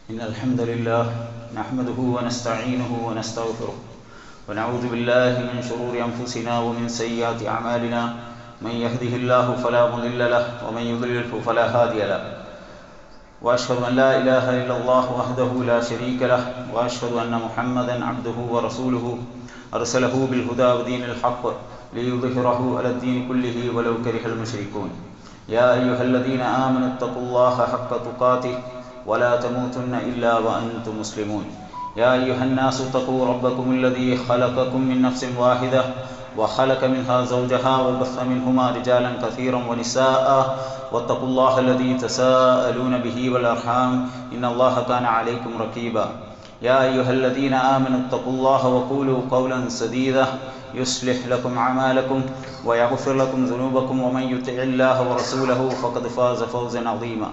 إن الحمد لله نحمده ونستعينه ونستغفره ونعوذ بالله من شرور أنفسنا ومن سيئات أعمالنا من يهده الله فلا مضل له ومن يضلله فلا هادي له وأشهد أن لا إله إلا الله وحده لا شريك له وأشهد أن محمدا عبده ورسوله أرسله بالهدى ودين الحق ليظهره على الدين كله ولو كره المشركون يا أيها الذين آمنوا اتقوا الله حق تقاته ولا تموتن إلا وأنتم مسلمون يا أيها الناس اتقوا ربكم الذي خلقكم من نفس واحدة وخلق منها زوجها وبث منهما رجالا كثيرا ونساء واتقوا الله الذي تساءلون به والأرحام إن الله كان عليكم رقيبا يا أيها الذين آمنوا اتقوا الله وقولوا قولا سديدا يصلح لكم أعمالكم ويغفر لكم ذنوبكم ومن يطع الله ورسوله فقد فاز فوزا عظيما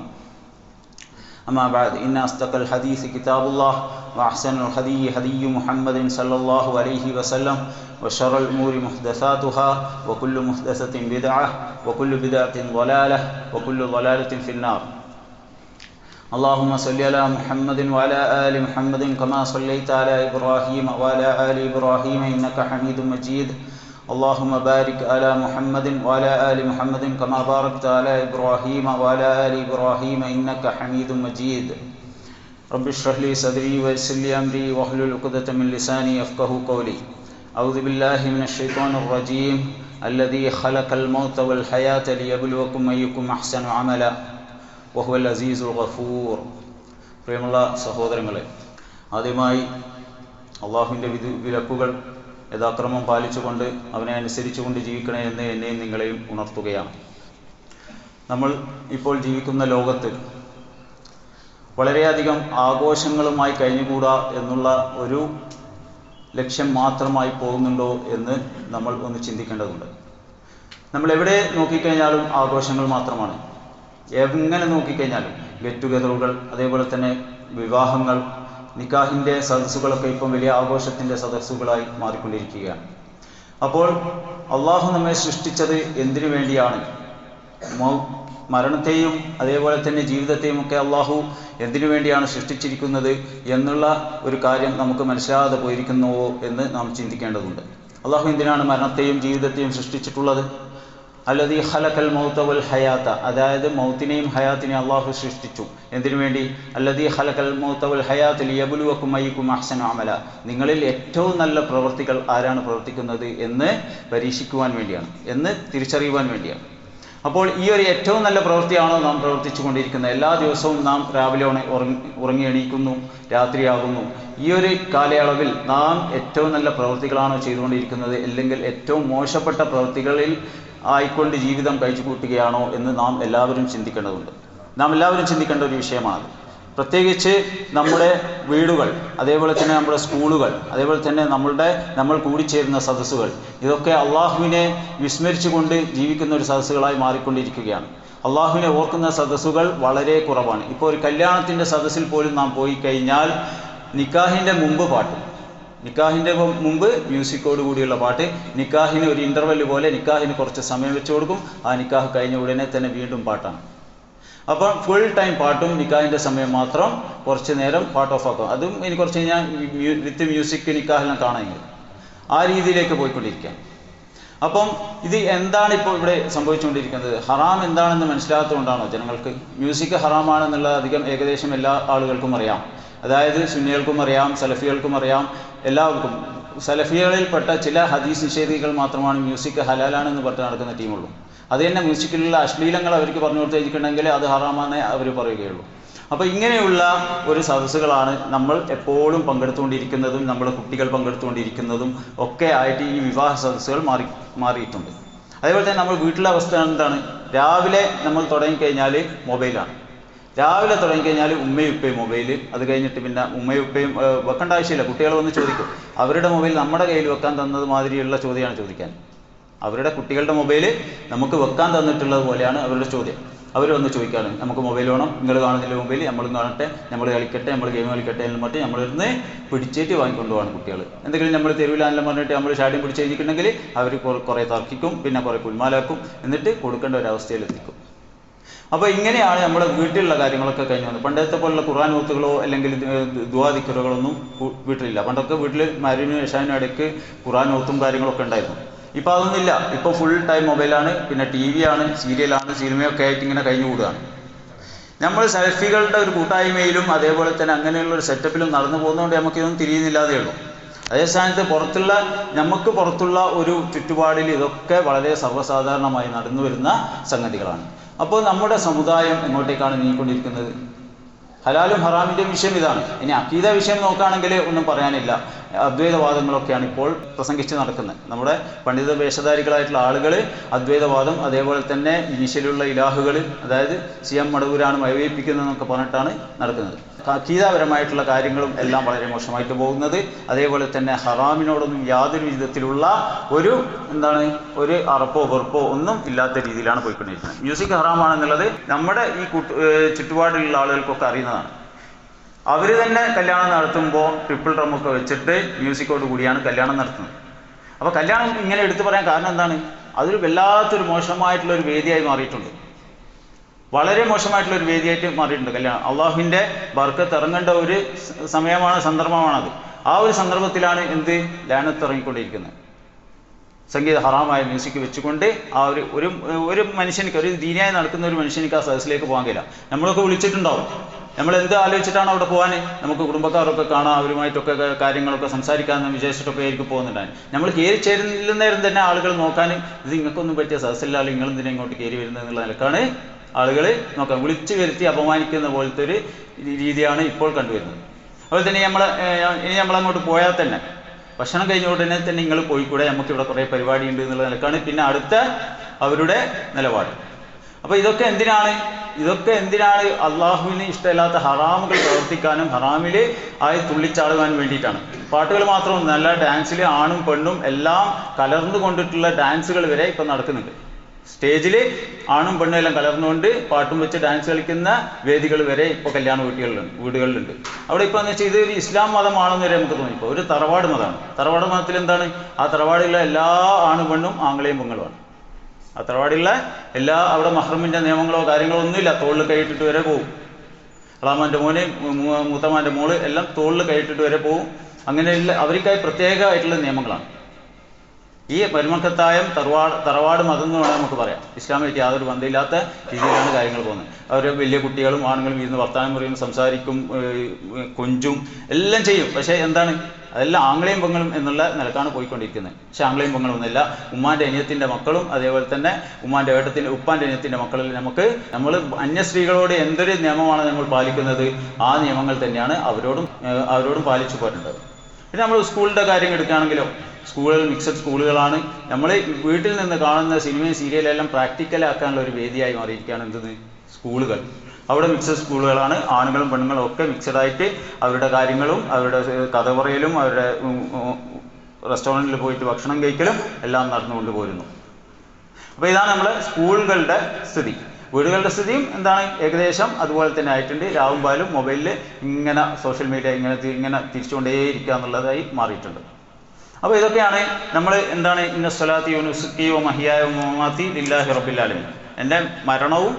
أما بعد إن أصدق الحديث كتاب الله وأحسن الهدي هدي محمد صلى الله عليه وسلم وشر الأمور محدثاتها وكل محدثة بدعة وكل بدعة ضلالة وكل ضلالة في النار اللهم صل على محمد وعلى آل محمد كما صليت على إبراهيم وعلى آل إبراهيم إنك حميد مجيد اللهم بارك على محمد وعلى آل محمد كما باركت على إبراهيم وعلى آل إبراهيم إنك حميد مجيد رب اشرح لي صدري ويسر لي أمري واحلل عقدة من لساني يفقه قولي أعوذ بالله من الشيطان الرجيم الذي خلق الموت والحياة ليبلوكم أيكم أحسن عملا വഹുവൽ അസീസുൽ ഗഫൂർ പ്രിയമുള്ള സഹോദരങ്ങളെ ആദ്യമായി അള്ളാഹുവിൻ്റെ വിധി വിലക്കുകൾ യഥാക്രമം പാലിച്ചുകൊണ്ട് അവനെ അനുസരിച്ചുകൊണ്ട് ജീവിക്കണേ എന്ന് എന്നെയും നിങ്ങളെയും ഉണർത്തുകയാണ് നമ്മൾ ഇപ്പോൾ ജീവിക്കുന്ന ലോകത്ത് വളരെയധികം ആഘോഷങ്ങളുമായി കഴിഞ്ഞുകൂടാ എന്നുള്ള ഒരു ലക്ഷ്യം മാത്രമായി പോകുന്നുണ്ടോ എന്ന് നമ്മൾ ഒന്ന് ചിന്തിക്കേണ്ടതുണ്ട് നമ്മൾ എവിടെ നോക്കിക്കഴിഞ്ഞാലും ആഘോഷങ്ങൾ മാത്രമാണ് എങ്ങനെ നോക്കിക്കഴിഞ്ഞാലും ഗെറ്റ് ടുഗദറുകൾ അതേപോലെ തന്നെ വിവാഹങ്ങൾ നിക്കാഹിൻ്റെ സദസ്സുകളൊക്കെ ഇപ്പം വലിയ ആഘോഷത്തിൻ്റെ സദസ്സുകളായി മാറിക്കൊണ്ടിരിക്കുകയാണ് അപ്പോൾ അള്ളാഹു നമ്മെ സൃഷ്ടിച്ചത് എന്തിനു വേണ്ടിയാണ് മരണത്തെയും അതേപോലെ തന്നെ ജീവിതത്തെയും ഒക്കെ അള്ളാഹു എന്തിനു വേണ്ടിയാണ് സൃഷ്ടിച്ചിരിക്കുന്നത് എന്നുള്ള ഒരു കാര്യം നമുക്ക് മനസ്സിലാകാതെ പോയിരിക്കുന്നുവോ എന്ന് നാം ചിന്തിക്കേണ്ടതുണ്ട് അള്ളാഹു എന്തിനാണ് മരണത്തെയും ജീവിതത്തെയും സൃഷ്ടിച്ചിട്ടുള്ളത് അല്ലതി ഹലക്കൽ മൗത്ത വൽ ഹയാത്ത അതായത് മൗത്തിനെയും ഹയാത്തിനെയും അള്ളാഹു സൃഷ്ടിച്ചു എന്തിനു വേണ്ടി അല്ലതി ഹലക്കൽ മൗത്ത വൽ ഹയാത്തിൽ യബുലുവക്കും മയ്യക്കും അഹ്സൻ അമല നിങ്ങളിൽ ഏറ്റവും നല്ല പ്രവർത്തികൾ ആരാണ് പ്രവർത്തിക്കുന്നത് എന്ന് പരീക്ഷിക്കുവാൻ വേണ്ടിയാണ് എന്ന് തിരിച്ചറിയുവാൻ വേണ്ടിയാണ് അപ്പോൾ ഈ ഒരു ഏറ്റവും നല്ല പ്രവൃത്തിയാണോ നാം പ്രവർത്തിച്ചു കൊണ്ടിരിക്കുന്നത് എല്ലാ ദിവസവും നാം രാവിലെ ഉറങ്ങി ഉറങ്ങി എണീക്കുന്നു രാത്രിയാകുന്നു ഈ ഒരു കാലയളവിൽ നാം ഏറ്റവും നല്ല പ്രവൃത്തികളാണോ ചെയ്തുകൊണ്ടിരിക്കുന്നത് അല്ലെങ്കിൽ ഏറ്റവും മോശപ്പെട്ട പ്രവൃത്തികളിൽ ആയിക്കൊണ്ട് ജീവിതം കഴിച്ചു കൂട്ടുകയാണോ എന്ന് നാം എല്ലാവരും ചിന്തിക്കേണ്ടതുണ്ട് നാം എല്ലാവരും ചിന്തിക്കേണ്ട ഒരു വിഷയമാണ് പ്രത്യേകിച്ച് നമ്മുടെ വീടുകൾ അതേപോലെ തന്നെ നമ്മുടെ സ്കൂളുകൾ അതേപോലെ തന്നെ നമ്മളുടെ നമ്മൾ കൂടിച്ചേരുന്ന സദസ്സുകൾ ഇതൊക്കെ അള്ളാഹുവിനെ വിസ്മരിച്ചുകൊണ്ട് ജീവിക്കുന്ന ഒരു സദസ്സുകളായി മാറിക്കൊണ്ടിരിക്കുകയാണ് അള്ളാഹുവിനെ ഓർക്കുന്ന സദസ്സുകൾ വളരെ കുറവാണ് ഇപ്പോൾ ഒരു കല്യാണത്തിൻ്റെ സദസ്സിൽ പോലും നാം പോയി കഴിഞ്ഞാൽ നിക്കാഹിൻ്റെ മുമ്പ് പാട്ട് നിക്കാഹിൻ്റെ മുമ്പ് മ്യൂസിക്കോട് കൂടിയുള്ള പാട്ട് നിക്കാഹിന് ഒരു ഇൻ്റർവെല് പോലെ നിക്കാഹിന് കുറച്ച് സമയം വെച്ച് കൊടുക്കും ആ നിക്കാഹ് കഴിഞ്ഞ ഉടനെ തന്നെ വീണ്ടും പാട്ടാണ് അപ്പം ഫുൾ ടൈം പാട്ടും നിക്കാഹിൻ്റെ സമയം മാത്രം കുറച്ച് നേരം പാട്ട് ഓഫ് ആക്കും അതും ഇനി കുറച്ച് കഴിഞ്ഞാൽ വിത്ത് മ്യൂസിക് നിക്കാഹെല്ലാം കാണാമെങ്കിൽ ആ രീതിയിലേക്ക് പോയിക്കൊണ്ടിരിക്കാം അപ്പം ഇത് എന്താണ് ഇപ്പോൾ ഇവിടെ സംഭവിച്ചുകൊണ്ടിരിക്കുന്നത് ഹറാം എന്താണെന്ന് മനസ്സിലാത്തതുകൊണ്ടാണോ ജനങ്ങൾക്ക് മ്യൂസിക് ഹറാമാണെന്നുള്ളത് അധികം ഏകദേശം എല്ലാ ആളുകൾക്കും അറിയാം അതായത് സുന്നികൾക്കും അറിയാം സലഫികൾക്കും അറിയാം എല്ലാവർക്കും സലഫികളിൽപ്പെട്ട ചില ഹദീസ് നിഷേധികൾ മാത്രമാണ് മ്യൂസിക് ഹലാലാണെന്ന് പറഞ്ഞ് നടക്കുന്ന ടീമുള്ളൂ അത് തന്നെ മ്യൂസിക്കിലുള്ള അശ്ലീലങ്ങൾ അവർക്ക് പറഞ്ഞു കൊടുത്തിരിക്കണമെങ്കിൽ അത് ഹറാമാണെന്നേ അവർ പറയുകയുള്ളൂ അപ്പോൾ ഇങ്ങനെയുള്ള ഒരു സദസ്സുകളാണ് നമ്മൾ എപ്പോഴും പങ്കെടുത്തുകൊണ്ടിരിക്കുന്നതും നമ്മുടെ കുട്ടികൾ പങ്കെടുത്തുകൊണ്ടിരിക്കുന്നതും ഒക്കെ ആയിട്ട് ഈ വിവാഹ സദസ്സുകൾ മാറി മാറിയിട്ടുണ്ട് അതേപോലെ തന്നെ നമ്മൾ വീട്ടിലെ അവസ്ഥ എന്താണ് രാവിലെ നമ്മൾ തുടങ്ങിക്കഴിഞ്ഞാൽ മൊബൈലാണ് രാവിലെ തുടങ്ങിക്കഴിഞ്ഞാൽ ഉമ്മയും ഉപ്പയും മൊബൈൽ അത് കഴിഞ്ഞിട്ട് പിന്നെ ഉമ്മയും ഉപ്പയും വെക്കേണ്ട ആവശ്യമില്ല കുട്ടികൾ വന്ന് ചോദിക്കും അവരുടെ മൊബൈൽ നമ്മുടെ കയ്യിൽ വെക്കാൻ തന്നത് മാതിരിയുള്ള ചോദ്യമാണ് ചോദിക്കാൻ അവരുടെ കുട്ടികളുടെ മൊബൈൽ നമുക്ക് വെക്കാൻ തന്നിട്ടുള്ളത് പോലെയാണ് അവരുടെ ചോദ്യം അവർ വന്ന് ചോദിക്കാണ് നമുക്ക് മൊബൈൽ വേണം നിങ്ങൾ കാണുന്നില്ല മൊബൈൽ നമ്മളും കാണട്ടെ നമ്മൾ കളിക്കട്ടെ നമ്മൾ ഗെയിം കളിക്കട്ടെ എന്ന് പറഞ്ഞിട്ട് നമ്മളിരുന്ന് പിടിച്ചേറ്റ് വാങ്ങിക്കൊണ്ട് പോകാണ് കുട്ടികൾ എന്തെങ്കിലും നമ്മൾ തെരുവിലാണെല്ലാം പറഞ്ഞിട്ട് നമ്മൾ ഷാഡിയും പിടിച്ച് കഴിഞ്ഞിട്ടുണ്ടെങ്കിൽ അവർ കുറേ തർക്കിക്കും പിന്നെ കുറേ കുൽമാലാക്കും എന്നിട്ട് കൊടുക്കേണ്ട ഒരു അവസ്ഥയിലെത്തിക്കും അപ്പോൾ ഇങ്ങനെയാണ് നമ്മുടെ വീട്ടിലുള്ള കാര്യങ്ങളൊക്കെ കഴിഞ്ഞു വന്നത് പണ്ടത്തെ പോലുള്ള ഖുർആൻ ഓത്തുകളോ അല്ലെങ്കിൽ ദുവാദിക്കറുകളൊന്നും വീട്ടിലില്ല പണ്ടൊക്കെ വീട്ടിൽ മരുവിനും യശാനും ഇടയ്ക്ക് ഖുർആൻ ഓത്തും കാര്യങ്ങളൊക്കെ ഉണ്ടായിരുന്നു ഇപ്പോൾ അതൊന്നുമില്ല ഇപ്പോൾ ഫുൾ ടൈം മൊബൈലാണ് പിന്നെ ടി വി ആണ് സീരിയലാണ് സിനിമയൊക്കെ ആയിട്ട് ഇങ്ങനെ കഴിഞ്ഞു കൂടുകയാണ് നമ്മൾ സെൽഫികളുടെ ഒരു കൂട്ടായ്മയിലും അതേപോലെ തന്നെ അങ്ങനെയുള്ള ഒരു സെറ്റപ്പിലും നടന്നു പോകുന്നതുകൊണ്ട് നമുക്കിതൊന്നും തിരിയുന്നില്ലാതേ ഉള്ളൂ അതേ സ്ഥാനത്ത് പുറത്തുള്ള നമുക്ക് പുറത്തുള്ള ഒരു ചുറ്റുപാടിൽ ഇതൊക്കെ വളരെ സർവ്വസാധാരണമായി നടന്നു വരുന്ന സംഗതികളാണ് അപ്പോൾ നമ്മുടെ സമുദായം എങ്ങോട്ടേക്കാണ് നീങ്ങിക്കൊണ്ടിരിക്കുന്നത് ഹലാലും ഹറാമിൻ്റെയും വിഷയം ഇതാണ് ഇനി അക്കീത വിഷയം നോക്കുകയാണെങ്കിൽ ഒന്നും പറയാനില്ല അദ്വൈതവാദങ്ങളൊക്കെയാണ് ഇപ്പോൾ പ്രസംഗിച്ച് നടക്കുന്നത് നമ്മുടെ പണ്ഡിത വേഷധാരികളായിട്ടുള്ള ആളുകൾ അദ്വൈതവാദം അതേപോലെ തന്നെ ഇനിഷ്യലുള്ള ഇലാഹുകൾ അതായത് സി എം മടവൂരാണ് മയവേപ്പിക്കുന്നതെന്നൊക്കെ പറഞ്ഞിട്ടാണ് നടക്കുന്നത് അക്കീതാപരമായിട്ടുള്ള കാര്യങ്ങളും എല്ലാം വളരെ മോശമായിട്ട് പോകുന്നത് അതേപോലെ തന്നെ ഹറാമിനോടൊന്നും യാതൊരു വിധത്തിലുള്ള ഒരു എന്താണ് ഒരു അറപ്പോ വെറുപ്പോ ഒന്നും ഇല്ലാത്ത രീതിയിലാണ് പോയിക്കൊണ്ടിരിക്കുന്നത് മ്യൂസിക് ഹറാമാണെന്നുള്ളത് നമ്മുടെ ഈ കൂട്ട് ചുറ്റുപാടിലുള്ള ആളുകൾക്കൊക്കെ അറിയുന്നതാണ് അവർ തന്നെ കല്യാണം നടത്തുമ്പോൾ ട്രിപ്പിൾ ഡ്രമ്മൊക്കെ വെച്ചിട്ട് മ്യൂസിക്കോട് കൂടിയാണ് കല്യാണം നടത്തുന്നത് അപ്പോൾ കല്യാണം ഇങ്ങനെ എടുത്തു പറയാൻ കാരണം എന്താണ് അതൊരു വല്ലാത്തൊരു മോശമായിട്ടുള്ള ഒരു വേദിയായി മാറിയിട്ടുണ്ട് വളരെ മോശമായിട്ടുള്ള ഒരു വേദിയായിട്ട് മാറിയിട്ടുണ്ട് കല്യാണം അള്ളാഹുവിൻ്റെ ബർക്കത്ത് ഇറങ്ങേണ്ട ഒരു സമയമാണ് സന്ദർഭമാണത് ആ ഒരു സന്ദർഭത്തിലാണ് എന്ത് ലാനത്ത് ഇറങ്ങിക്കൊണ്ടിരിക്കുന്നത് സംഗീത ഹറാമായ മ്യൂസിക് വെച്ചുകൊണ്ട് ആ ഒരു ഒരു ഒരു മനുഷ്യനിക്ക് ഒരു ദീനിയായി നടക്കുന്ന ഒരു മനുഷ്യനിക്ക് ആ സദസ്സിലേക്ക് പോകാൻ കഴിയില്ല നമ്മളൊക്കെ വിളിച്ചിട്ടുണ്ടാവും നമ്മൾ എന്ത് ആലോചിച്ചിട്ടാണ് അവിടെ പോകാൻ നമുക്ക് കുടുംബക്കാരൊക്കെ കാണാം അവരുമായിട്ടൊക്കെ കാര്യങ്ങളൊക്കെ സംസാരിക്കാമെന്ന് വിചാരിച്ചിട്ടൊക്കെ ആയിരിക്കും പോകുന്നുണ്ടായി നമ്മൾ കയറി ചേരുന്നേരം തന്നെ ആളുകൾ നോക്കാൻ ഇത് നിങ്ങൾക്കൊന്നും പറ്റിയ സദസ്സില്ല നിങ്ങൾ എന്തിനാ ഇങ്ങോട്ട് കയറി വരുന്നത് എന്നുള്ള നിലക്കാണ് ആളുകൾ നോക്കാം വിളിച്ചു വരുത്തി അപമാനിക്കുന്ന പോലത്തെ ഒരു രീതിയാണ് ഇപ്പോൾ കണ്ടുവരുന്നത് അതുപോലെ തന്നെ നമ്മൾ ഇനി നമ്മളങ്ങോട്ട് പോയാൽ തന്നെ ഭക്ഷണം കഴിഞ്ഞ ഉടനെ തന്നെ നിങ്ങൾ പോയിക്കൂടെ നമുക്ക് ഇവിടെ കുറേ പരിപാടി ഉണ്ട് എന്നുള്ള നിലക്കാണ് പിന്നെ അടുത്ത അവരുടെ നിലപാട് അപ്പോൾ ഇതൊക്കെ എന്തിനാണ് ഇതൊക്കെ എന്തിനാണ് അള്ളാഹുവിന് ഇഷ്ടമില്ലാത്ത ഹറാമുകൾ പ്രവർത്തിക്കാനും ഹറാമിൽ ആയി തുള്ളിച്ചാടുവാനും വേണ്ടിയിട്ടാണ് പാട്ടുകൾ മാത്രം നല്ല ഡാൻസിൽ ആണും പെണ്ണും എല്ലാം കലർന്നു കൊണ്ടിട്ടുള്ള ഡാൻസുകൾ വരെ ഇപ്പം നടക്കുന്നുണ്ട് സ്റ്റേജിൽ ആണും പെണ്ണും എല്ലാം കലർന്നുകൊണ്ട് പാട്ടും വെച്ച് ഡാൻസ് കളിക്കുന്ന വേദികൾ വരെ ഇപ്പോൾ കല്യാണ വീട്ടുകളിലുണ്ട് വീടുകളിലുണ്ട് അവിടെ ഇപ്പോൾ എന്ന് വെച്ചാൽ ഇത് ഒരു ഇസ്ലാം മതമാണെന്ന് വരെ നമുക്ക് തോന്നിപ്പോൾ ഒരു തറവാട് മതമാണ് തറവാട് മതത്തിൽ എന്താണ് ആ തറവാടിലുള്ള എല്ലാ ആണും പെണ്ണും ആംഗളയും പെങ്ങളുമാണ് ആ തറവാടിലുള്ള എല്ലാ അവിടെ മഹ്റമിൻ്റെ നിയമങ്ങളോ കാര്യങ്ങളോ ഒന്നുമില്ല തോളിൽ കൈയിട്ടിട്ട് വരെ പോകും അളാമാൻ്റെ മോന് മൂത്തമാൻ്റെ മോള് എല്ലാം തോളിൽ കൈയിട്ടിട്ട് വരെ പോകും അങ്ങനെയുള്ള അവർക്കായി പ്രത്യേകമായിട്ടുള്ള നിയമങ്ങളാണ് ഈ മരുമക്കത്തായം തറവാട് തറവാട് മതം എന്ന് വേണമെങ്കിൽ നമുക്ക് പറയാം ഇസ്ലാമായിട്ട് യാതൊരു ബന്ധമില്ലാത്ത രീതിയിലാണ് കാര്യങ്ങൾ പോകുന്നത് അവർ വലിയ കുട്ടികളും ആണുങ്ങളും ഇരുന്ന് വർത്തമാനം പറയും സംസാരിക്കും കൊഞ്ചും എല്ലാം ചെയ്യും പക്ഷേ എന്താണ് അതെല്ലാം ആംഗ്ലയും പെങ്ങളും എന്നുള്ള നിലക്കാണ് പോയിക്കൊണ്ടിരിക്കുന്നത് പക്ഷേ ആംഗ്ലയും പെങ്ങളും ഒന്നുമില്ല ഉമ്മാൻ്റെ അനിയത്തിൻ്റെ മക്കളും അതേപോലെ തന്നെ ഉമ്മാൻ്റെ ഏട്ടത്തിൻ്റെ ഉപ്പാൻ്റെ അനിയത്തിൻ്റെ മക്കളിൽ നമുക്ക് നമ്മൾ അന്യ സ്ത്രീകളോട് എന്തൊരു നിയമമാണ് നമ്മൾ പാലിക്കുന്നത് ആ നിയമങ്ങൾ തന്നെയാണ് അവരോടും അവരോടും പാലിച്ചു പോരേണ്ടത് പിന്നെ നമ്മൾ സ്കൂളിൻ്റെ കാര്യം എടുക്കുകയാണെങ്കിലോ സ്കൂളുകൾ മിക്സഡ് സ്കൂളുകളാണ് നമ്മൾ വീട്ടിൽ നിന്ന് കാണുന്ന സിനിമയും സീരിയലും എല്ലാം പ്രാക്ടിക്കലാക്കാനുള്ള ഒരു വേദിയായി മാറിയിരിക്കുകയാണ് എന്തെന്ന് സ്കൂളുകൾ അവിടെ മിക്സഡ് സ്കൂളുകളാണ് ആണുങ്ങളും പെണ്ണുങ്ങളും ഒക്കെ മിക്സഡായിട്ട് അവരുടെ കാര്യങ്ങളും അവരുടെ കഥ പറയലും അവരുടെ റെസ്റ്റോറൻറ്റിൽ പോയിട്ട് ഭക്ഷണം കഴിക്കലും എല്ലാം നടന്നുകൊണ്ട് പോരുന്നു അപ്പോൾ ഇതാണ് നമ്മൾ സ്കൂളുകളുടെ സ്ഥിതി വീടുകളുടെ സ്ഥിതിയും എന്താണ് ഏകദേശം അതുപോലെ തന്നെ ആയിട്ടുണ്ട് രാവും പാലും മൊബൈലിൽ ഇങ്ങനെ സോഷ്യൽ മീഡിയ ഇങ്ങനെ ഇങ്ങനെ തിരിച്ചുകൊണ്ടേയിരിക്കുക എന്നുള്ളതായി മാറിയിട്ടുണ്ട് അപ്പോൾ ഇതൊക്കെയാണ് നമ്മൾ എന്താണ് ഇന്ന സ്വലാത്തി യുനുസുക്കി ഓ മഹിയായ മൊമാത്തി ലില്ലാഹി റബ്ബില്ലാലമി എൻ്റെ മരണവും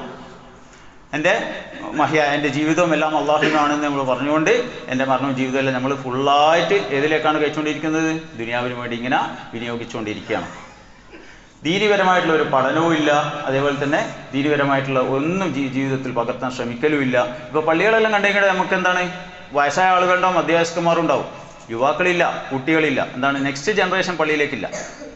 എൻ്റെ മഹിയ എൻ്റെ ജീവിതവും എല്ലാം അള്ളാഹുവിനാണെന്ന് നമ്മൾ പറഞ്ഞുകൊണ്ട് എൻ്റെ മരണവും ജീവിതവും എല്ലാം നമ്മൾ ഫുള്ളായിട്ട് ഏതിലേക്കാണ് കഴിച്ചുകൊണ്ടിരിക്കുന്നത് ദുനിയാവിന് വേണ്ടി ഇങ്ങനെ വിനിയോഗിച്ചുകൊണ്ടിരിക്കുകയാണ് ദീനിപരമായിട്ടുള്ള ഒരു പഠനവും ഇല്ല അതേപോലെ തന്നെ ദീനിപരമായിട്ടുള്ള ഒന്നും ജീവിതത്തിൽ പകർത്താൻ ശ്രമിക്കലും ഇല്ല ഇപ്പോൾ പള്ളികളെല്ലാം കണ്ടെങ്കിൽ നമുക്ക് എന്താണ് വയസ്സായ ആളുകളുണ്ടാവും മധ്യവയസ്കന്മാരും ഉണ്ടാവും യുവാക്കളില്ല കുട്ടികളില്ല എന്താണ് നെക്സ്റ്റ് ജനറേഷൻ പള്ളിയിലേക്കില്ല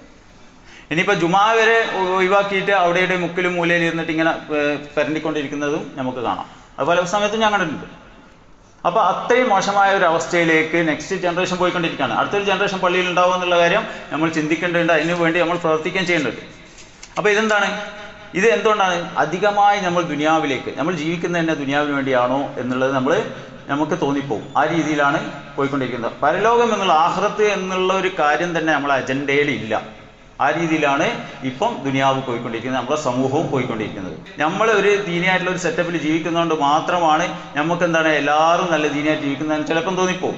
ഇനിയിപ്പോൾ ജുമാ വരെ ഒഴിവാക്കിയിട്ട് അവിടെ ഇവിടെ മുക്കിലും മൂലയിൽ ഇരുന്നിട്ട് ഇങ്ങനെ പരണ്ടിക്കൊണ്ടിരിക്കുന്നതും നമുക്ക് കാണാം അത് പല സമയത്തും ഞാൻ കണ്ടിട്ടുണ്ട് അപ്പോൾ അത്രയും മോശമായ ഒരു അവസ്ഥയിലേക്ക് നെക്സ്റ്റ് ജനറേഷൻ പോയിക്കൊണ്ടിരിക്കുകയാണ് അടുത്തൊരു ജനറേഷൻ പള്ളിയിൽ ഉണ്ടാവും എന്നുള്ള കാര്യം നമ്മൾ ചിന്തിക്കേണ്ടതുണ്ട് അതിനു വേണ്ടി നമ്മൾ പ്രവർത്തിക്കുകയും ചെയ്യേണ്ടത് അപ്പോൾ ഇതെന്താണ് ഇത് എന്തുകൊണ്ടാണ് അധികമായി നമ്മൾ ദുനിയാവിലേക്ക് നമ്മൾ ജീവിക്കുന്നത് തന്നെ ദുനിയാവിന് വേണ്ടിയാണോ എന്നുള്ളത് നമ്മൾ നമുക്ക് തോന്നിപ്പോവും ആ രീതിയിലാണ് പോയിക്കൊണ്ടിരിക്കുന്നത് പരലോകം എന്നുള്ള ആഹ്റത്ത് എന്നുള്ള ഒരു കാര്യം തന്നെ നമ്മളെ അജണ്ടയിൽ ഇല്ല ആ രീതിയിലാണ് ഇപ്പം ദുനിയാവ് പോയിക്കൊണ്ടിരിക്കുന്നത് നമ്മുടെ സമൂഹവും പോയിക്കൊണ്ടിരിക്കുന്നത് നമ്മൾ ഒരു ദീനിയായിട്ടുള്ള ഒരു സെറ്റപ്പിൽ ജീവിക്കുന്നതുകൊണ്ട് മാത്രമാണ് നമുക്ക് എന്താണ് എല്ലാവരും നല്ല ദീനിയായിട്ട് ജീവിക്കുന്നതെന്ന് ചിലപ്പം തോന്നിപ്പോവും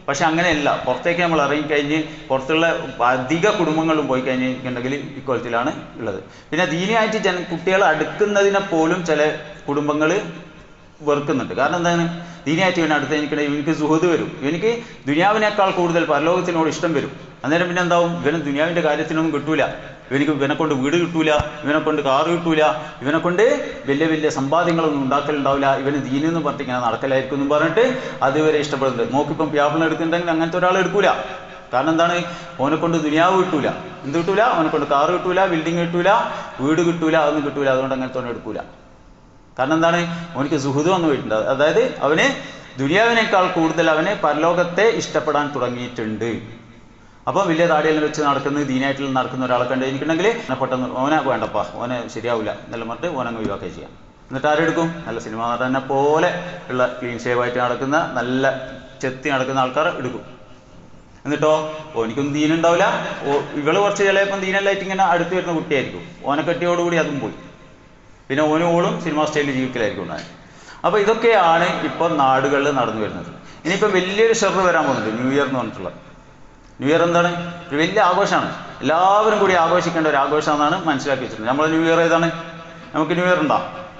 പക്ഷെ അങ്ങനെയല്ല പുറത്തേക്ക് നമ്മൾ ഇറങ്ങിക്കഴിഞ്ഞ് പുറത്തുള്ള അധിക കുടുംബങ്ങളും പോയി കഴിഞ്ഞിട്ടുണ്ടെങ്കിൽ ഇക്കോലത്തിലാണ് ഉള്ളത് പിന്നെ ദീനിയായിട്ട് ജന കുട്ടികളെ അടുക്കുന്നതിനെ പോലും ചില കുടുംബങ്ങൾ വെറുക്കുന്നുണ്ട് കാരണം എന്താണ് ദീനിയായിട്ട് ഇവനെ അടുത്ത് എനിക്കിടെ ഇവനിക്ക് സുഹൃത് വരും ഇവനിക്ക് ദുനിയാവിനേക്കാൾ കൂടുതൽ പരലോകത്തിനോട് ഇഷ്ടം വരും അന്നേരം പിന്നെ എന്താവും ഇവന് ദുനിയാവിന്റെ കാര്യത്തിനൊന്നും കിട്ടൂല ഇവനിക്ക് ഇവനെ കൊണ്ട് വീട് കിട്ടൂല ഇവനെ കൊണ്ട് കാറ് കിട്ടൂല ഇവനെ കൊണ്ട് വലിയ വലിയ സമ്പാദ്യങ്ങളൊന്നും ഉണ്ടാക്കലുണ്ടാവില്ല ഇവന് ദീനെന്ന് പറഞ്ഞിട്ട് ഇങ്ങനെ നടക്കലായിരിക്കും എന്നും പറഞ്ഞിട്ട് അതുവരെ ഇഷ്ടപ്പെടുന്നുണ്ട് നോക്കിപ്പം പ്യാപ്പിളിനെ എടുക്കുന്നുണ്ടെങ്കിൽ അങ്ങനത്തെ ഒരാൾ എടുക്കൂല കാരണം എന്താണ് ഓനെ കൊണ്ട് ദുനിയാവ് കിട്ടൂല എന്ത് കിട്ടൂല ഓനെ കൊണ്ട് കാറ് കിട്ടൂല ബിൽഡിംഗ് കിട്ടൂല വീട് കിട്ടൂല അതൊന്നും കിട്ടൂല അതുകൊണ്ട് അങ്ങനത്തെ ഒന്നും എടുക്കൂല കാരണം എന്താണ് അവനിക്ക് സുഹൃത് വന്നു പോയിട്ടുണ്ട് അതായത് അവന് ദുനിയാവിനേക്കാൾ കൂടുതൽ അവന് പരലോകത്തെ ഇഷ്ടപ്പെടാൻ തുടങ്ങിയിട്ടുണ്ട് അപ്പം വലിയ താടിയെല്ലാം വെച്ച് നടക്കുന്ന ദീനായിട്ട് നടക്കുന്ന ഒരാളെ കണ്ട് എനിക്കുണ്ടെങ്കിൽ എന്നെ പെട്ടെന്ന് ഓനെ വേണ്ടപ്പാ ഓനെ ശരിയാവില്ല എന്നെല്ലാം പറഞ്ഞിട്ട് ഓനങ്ങ് ഒഴിവാക്കുകയും ചെയ്യാം എന്നിട്ട് ആരെടുക്കും നല്ല സിനിമ നടനെ പോലെ ഉള്ള ക്ലീൻ ഷേവായിട്ട് നടക്കുന്ന നല്ല ചെത്തി നടക്കുന്ന ആൾക്കാർ എടുക്കും എന്നിട്ടോ ഓനിക്കൊന്നും ദീനുണ്ടാവില്ല ഓ ഇവള് കുറച്ച് ചിലപ്പം ദീനല്ലായിട്ട് ഇങ്ങനെ അടുത്ത് വരുന്ന കുട്ടിയായിരിക്കും ഓനെ കെട്ടിയോടുകൂടി അതും പോയി പിന്നെ ഓനും ഓളും സിനിമാ സ്റ്റൈലിൽ ജീവിക്കലായിരിക്കും ഉണ്ടായത് അപ്പോൾ ഇതൊക്കെയാണ് ഇപ്പോൾ നാടുകളിൽ നടന്നു വരുന്നത് ഇനിയിപ്പോൾ വലിയൊരു ഷെറ് വരാൻ പോകുന്നുണ്ട് ന്യൂ ഇയർ എന്ന് പറഞ്ഞിട്ടുള്ളത് ന്യൂ ഇയർ എന്താണ് ഒരു വലിയ ആഘോഷമാണ് എല്ലാവരും കൂടി ആഘോഷിക്കേണ്ട ഒരു ആഘോഷമാണെന്നാണ് മനസ്സിലാക്കി വെച്ചിട്ടുണ്ട് നമ്മൾ ന്യൂ ഇയർ ഏതാണ് നമുക്ക് ന്യൂ ഇയർ ഉണ്ടോ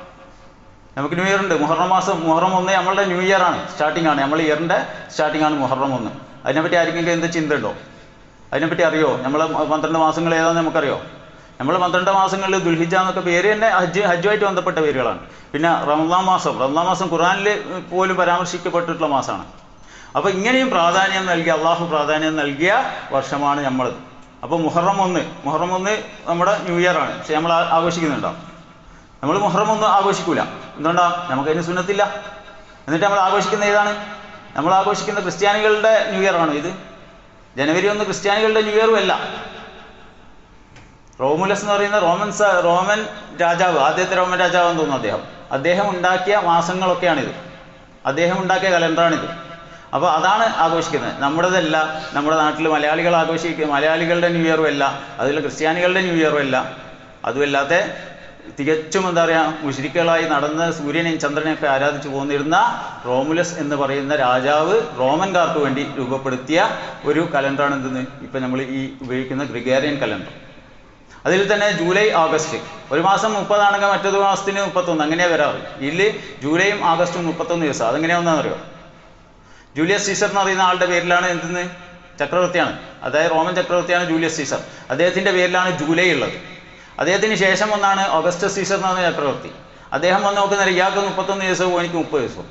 നമുക്ക് ന്യൂ ഇയർ ഉണ്ട് മുഹറം മാസം മുഹറം ഒന്ന് നമ്മളുടെ ന്യൂ ഇയർ ആണ് സ്റ്റാർട്ടിംഗ് ആണ് നമ്മൾ ഇയറിന്റെ സ്റ്റാർട്ടിംഗ് ആണ് മുഹറം ഒന്ന് അതിനെപ്പറ്റി ആർക്കെങ്കിലും എന്ത് ചിന്ത ഉണ്ടോ അതിനെപ്പറ്റി അറിയോ നമ്മൾ പന്ത്രണ്ട് മാസങ്ങൾ ഏതാണെന്ന് നമുക്കറിയോ നമ്മൾ പന്ത്രണ്ട് മാസങ്ങളിൽ ദുൽഹിജ എന്നൊക്കെ പേര് തന്നെ ഹജ്ജ് ഹജ്ജുമായിട്ട് ബന്ധപ്പെട്ട പേരുകളാണ് പിന്നെ റമദാൻ മാസം റമദാൻ മാസം ഖുറാനിൽ പോലും പരാമർശിക്കപ്പെട്ടിട്ടുള്ള മാസമാണ് അപ്പോൾ ഇങ്ങനെയും പ്രാധാന്യം നൽകിയ അള്ളാഹു പ്രാധാന്യം നൽകിയ വർഷമാണ് നമ്മളത് അപ്പോൾ മുഹറം ഒന്ന് മുഹറം ഒന്ന് നമ്മുടെ ന്യൂ ഇയർ ആണ് പക്ഷെ നമ്മൾ ആ- ആഘോഷിക്കുന്നുണ്ടോ നമ്മൾ മുഹറം ഒന്നും ആഘോഷിക്കൂല എന്തുകൊണ്ടാ നമുക്കതിന് സുന്നത്തില്ല എന്നിട്ട് നമ്മൾ ആഘോഷിക്കുന്ന ഏതാണ് നമ്മൾ ആഘോഷിക്കുന്ന ക്രിസ്ത്യാനികളുടെ ന്യൂ ഇയർ ആണോ ഇത് ജനുവരി ഒന്ന് ക്രിസ്ത്യാനികളുടെ ന്യൂ ഇയറും അല്ല റോമുലസ് എന്ന് പറയുന്ന റോമൻ സ- റോമൻ രാജാവ് ആദ്യത്തെ റോമൻ രാജാവെന്ന് തോന്നുന്നു അദ്ദേഹം അദ്ദേഹം ഉണ്ടാക്കിയ മാസങ്ങളൊക്കെയാണിത് അദ്ദേഹം ഉണ്ടാക്കിയ കലണ്ടറാണിത് അപ്പോൾ അതാണ് ആഘോഷിക്കുന്നത് നമ്മുടേതല്ല നമ്മുടെ നാട്ടിൽ മലയാളികൾ ആഘോഷിക്കുക മലയാളികളുടെ ന്യൂ ഇയറും അല്ല അതിൽ ക്രിസ്ത്യാനികളുടെ ന്യൂ ഇയറും അല്ല അതുമല്ലാതെ തികച്ചും എന്താ പറയുക മുഷിരിക്കുകളായി നടന്ന് സൂര്യനെയും ചന്ദ്രനെയും ഒക്കെ ആരാധിച്ചു പോന്നിരുന്ന റോമുലസ് എന്ന് പറയുന്ന രാജാവ് റോമൻകാർക്ക് വേണ്ടി രൂപപ്പെടുത്തിയ ഒരു കലണ്ടറാണ് എന്തെന്ന് ഇപ്പം നമ്മൾ ഈ ഉപയോഗിക്കുന്ന ഗ്രിഗേറിയൻ കലണ്ടർ അതിൽ തന്നെ ജൂലൈ ആഗസ്റ്റ് ഒരു മാസം മുപ്പതാണെങ്കിൽ മറ്റൊരു മാസത്തിന് മുപ്പത്തൊന്ന് അങ്ങനെയാണ് വരാറ് ഇതിൽ ജൂലൈയും ആഗസ്റ്റും മുപ്പത്തൊന്ന് ദിവസം അതെങ്ങനെയാണെന്ന് അറിയോ ജൂലിയസ് സീസർ എന്ന് പറയുന്ന ആളുടെ പേരിലാണ് എന്തെന്ന് ചക്രവർത്തിയാണ് അതായത് റോമൻ ചക്രവർത്തിയാണ് ജൂലിയസ് സീസർ അദ്ദേഹത്തിന്റെ പേരിലാണ് ജൂലൈ ഉള്ളത് അദ്ദേഹത്തിന് ശേഷം വന്നാണ് ഓഗസ്റ്റസ് സീസർ എന്ന് പറഞ്ഞ ചക്രവർത്തി അദ്ദേഹം വന്ന് നോക്കുന്ന ഇയാൾക്ക് മുപ്പത്തൊന്ന് ദിവസവും എനിക്ക് മുപ്പത് ദിവസവും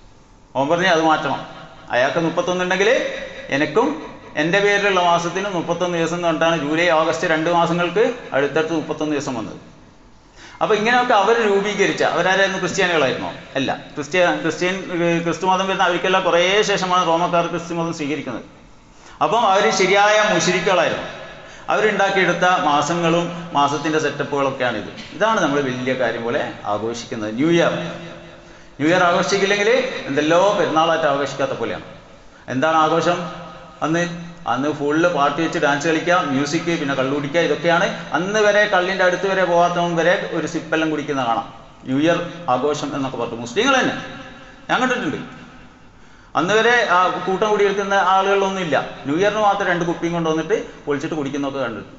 ഓൻ പറഞ്ഞു അത് മാറ്റണം അയാൾക്ക് മുപ്പത്തൊന്ന് ഉണ്ടെങ്കിൽ എനിക്കും എൻ്റെ പേരിലുള്ള മാസത്തിന് മുപ്പത്തൊന്ന് ദിവസം എന്ന് പറഞ്ഞിട്ടാണ് ജൂലൈ ഓഗസ്റ്റ് രണ്ട് മാസങ്ങൾക്ക് അടുത്തടുത്ത് മുപ്പത്തൊന്ന് ദിവസം വന്നത് അപ്പൊ ഇങ്ങനെയൊക്കെ അവർ രൂപീകരിച്ച അവരാരായിരുന്നു ക്രിസ്ത്യാനികളായിരുന്നോ അല്ല ക്രിസ്ത്യ ക്രിസ്ത്യൻ ഏർ ക്രിസ്തു മതം വരുന്ന അവർക്കെല്ലാം കുറേ ശേഷമാണ് റോമക്കാർ ക്രിസ്തു മതം സ്വീകരിക്കുന്നത് അപ്പം അവർ ശരിയായ മുഷിരിക്കുകളായിരുന്നു അവരുണ്ടാക്കിയെടുത്ത മാസങ്ങളും മാസത്തിന്റെ സെറ്റപ്പുകളൊക്കെയാണ് ഇത് ഇതാണ് നമ്മൾ വലിയ കാര്യം പോലെ ആഘോഷിക്കുന്നത് ന്യൂ ഇയർ ന്യൂ ഇയർ ആഘോഷിക്കില്ലെങ്കിൽ എന്തെല്ലോ പെരുന്നാളായിട്ട് ആഘോഷിക്കാത്ത പോലെയാണ് എന്താണ് ആഘോഷം അന്ന് അന്ന് ഫുള്ള് പാട്ട് വെച്ച് ഡാൻസ് കളിക്കുക മ്യൂസിക് പിന്നെ കള്ളുകുടിക്കുക ഇതൊക്കെയാണ് അന്ന് വരെ കള്ളിൻ്റെ അടുത്ത് വരെ പോകാത്തവൻ വരെ ഒരു സിപ്പെല്ലാം കുടിക്കുന്ന കാണാം ന്യൂ ഇയർ ആഘോഷം എന്നൊക്കെ പറഞ്ഞു മുസ്ലിങ്ങൾ തന്നെ ഞാൻ കണ്ടിട്ടുണ്ട് അന്ന് വരെ ആ കൂട്ടം കൂടി എടുക്കുന്ന ആളുകളൊന്നും ഇല്ല ന്യൂ ഇയറിന് മാത്രം രണ്ട് കുപ്പിയും കൊണ്ടുവന്നിട്ട് പൊളിച്ചിട്ട് കുടിക്കുന്നൊക്കെ കണ്ടിട്ടുണ്ട്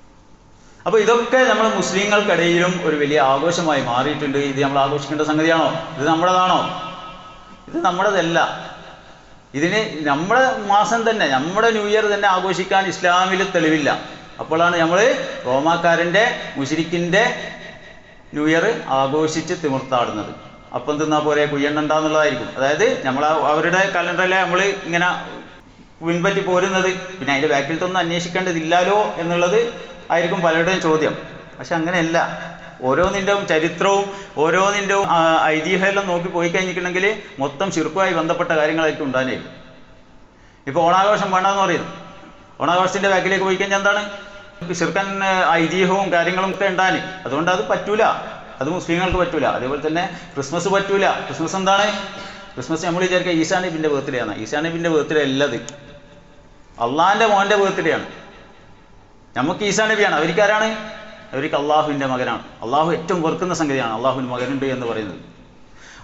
അപ്പൊ ഇതൊക്കെ നമ്മൾ മുസ്ലിങ്ങൾക്കിടയിലും ഒരു വലിയ ആഘോഷമായി മാറിയിട്ടുണ്ട് ഇത് നമ്മൾ ആഘോഷിക്കേണ്ട സംഗതിയാണോ ഇത് നമ്മുടേതാണോ ഇത് നമ്മുടേതല്ല ഇതിന് നമ്മുടെ മാസം തന്നെ നമ്മുടെ ന്യൂ ഇയർ തന്നെ ആഘോഷിക്കാൻ ഇസ്ലാമിൽ തെളിവില്ല അപ്പോഴാണ് നമ്മൾ റോമാക്കാരൻ്റെ മുഷിരിക്കിൻ്റെ ന്യൂ ഇയർ ആഘോഷിച്ച് തിമിർത്താടുന്നത് അപ്പം തിന്നാ പോരെ കുയ്യണ്ണുണ്ടാന്നുള്ളതായിരിക്കും അതായത് നമ്മൾ അവരുടെ കലണ്ടറിലെ നമ്മൾ ഇങ്ങനെ പിൻപറ്റി പോരുന്നത് പിന്നെ അതിൻ്റെ ബാക്കിലത്തൊന്നും അന്വേഷിക്കേണ്ടതില്ലല്ലോ എന്നുള്ളത് ആയിരിക്കും പലരുടെയും ചോദ്യം പക്ഷെ അങ്ങനെയല്ല ഓരോന്നിൻ്റെയും ചരിത്രവും ഓരോന്നിൻ്റെയും ആ, ഐതിഹ്യമെല്ലാം നോക്കി പോയി കഴിഞ്ഞിട്ടുണ്ടെങ്കിൽ മൊത്തം ശിർക്കുമായി ബന്ധപ്പെട്ട കാര്യങ്ങളായിരിക്കും ഉണ്ടാനേ ഇപ്പോൾ ഓണാഘോഷം വേണ്ടെന്ന് പറയുന്നു ഓണാഘോഷത്തിൻ്റെ ബാക്കിലേക്ക് പോയി കഴിഞ്ഞാൽ എന്താണ് ശിർക്കൻ ആ, ഐതിഹ്യവും കാര്യങ്ങളും ഒക്കെ ഉണ്ടാന് അതുകൊണ്ട് അത് പറ്റൂല അത് മുസ്ലിങ്ങൾക്ക് പറ്റൂല അതേപോലെ തന്നെ ക്രിസ്മസ് പറ്റൂല ക്രിസ്മസ് എന്താണ് ക്രിസ്മസ് നമ്മൾ വിചാരിക്കുക ഈസാ നബിൻ്റെ ബർത്ത്ഡേ ആണ് ഈസാ നബിൻ്റെ ബർത്ത്ഡേ അല്ലത് അള്ളാഹിൻ്റെ മോൻ്റെ ബർത്ത്ഡേ ആണ് നമുക്ക് ഈസാ നബിയാണ് അവർക്ക് അള്ളാഹുവിൻ്റെ മകനാണ് അള്ളാഹു ഏറ്റവും വെറുക്കുന്ന സംഗതിയാണ് അള്ളാഹുവിന് മകനുണ്ട് എന്ന് പറയുന്നത്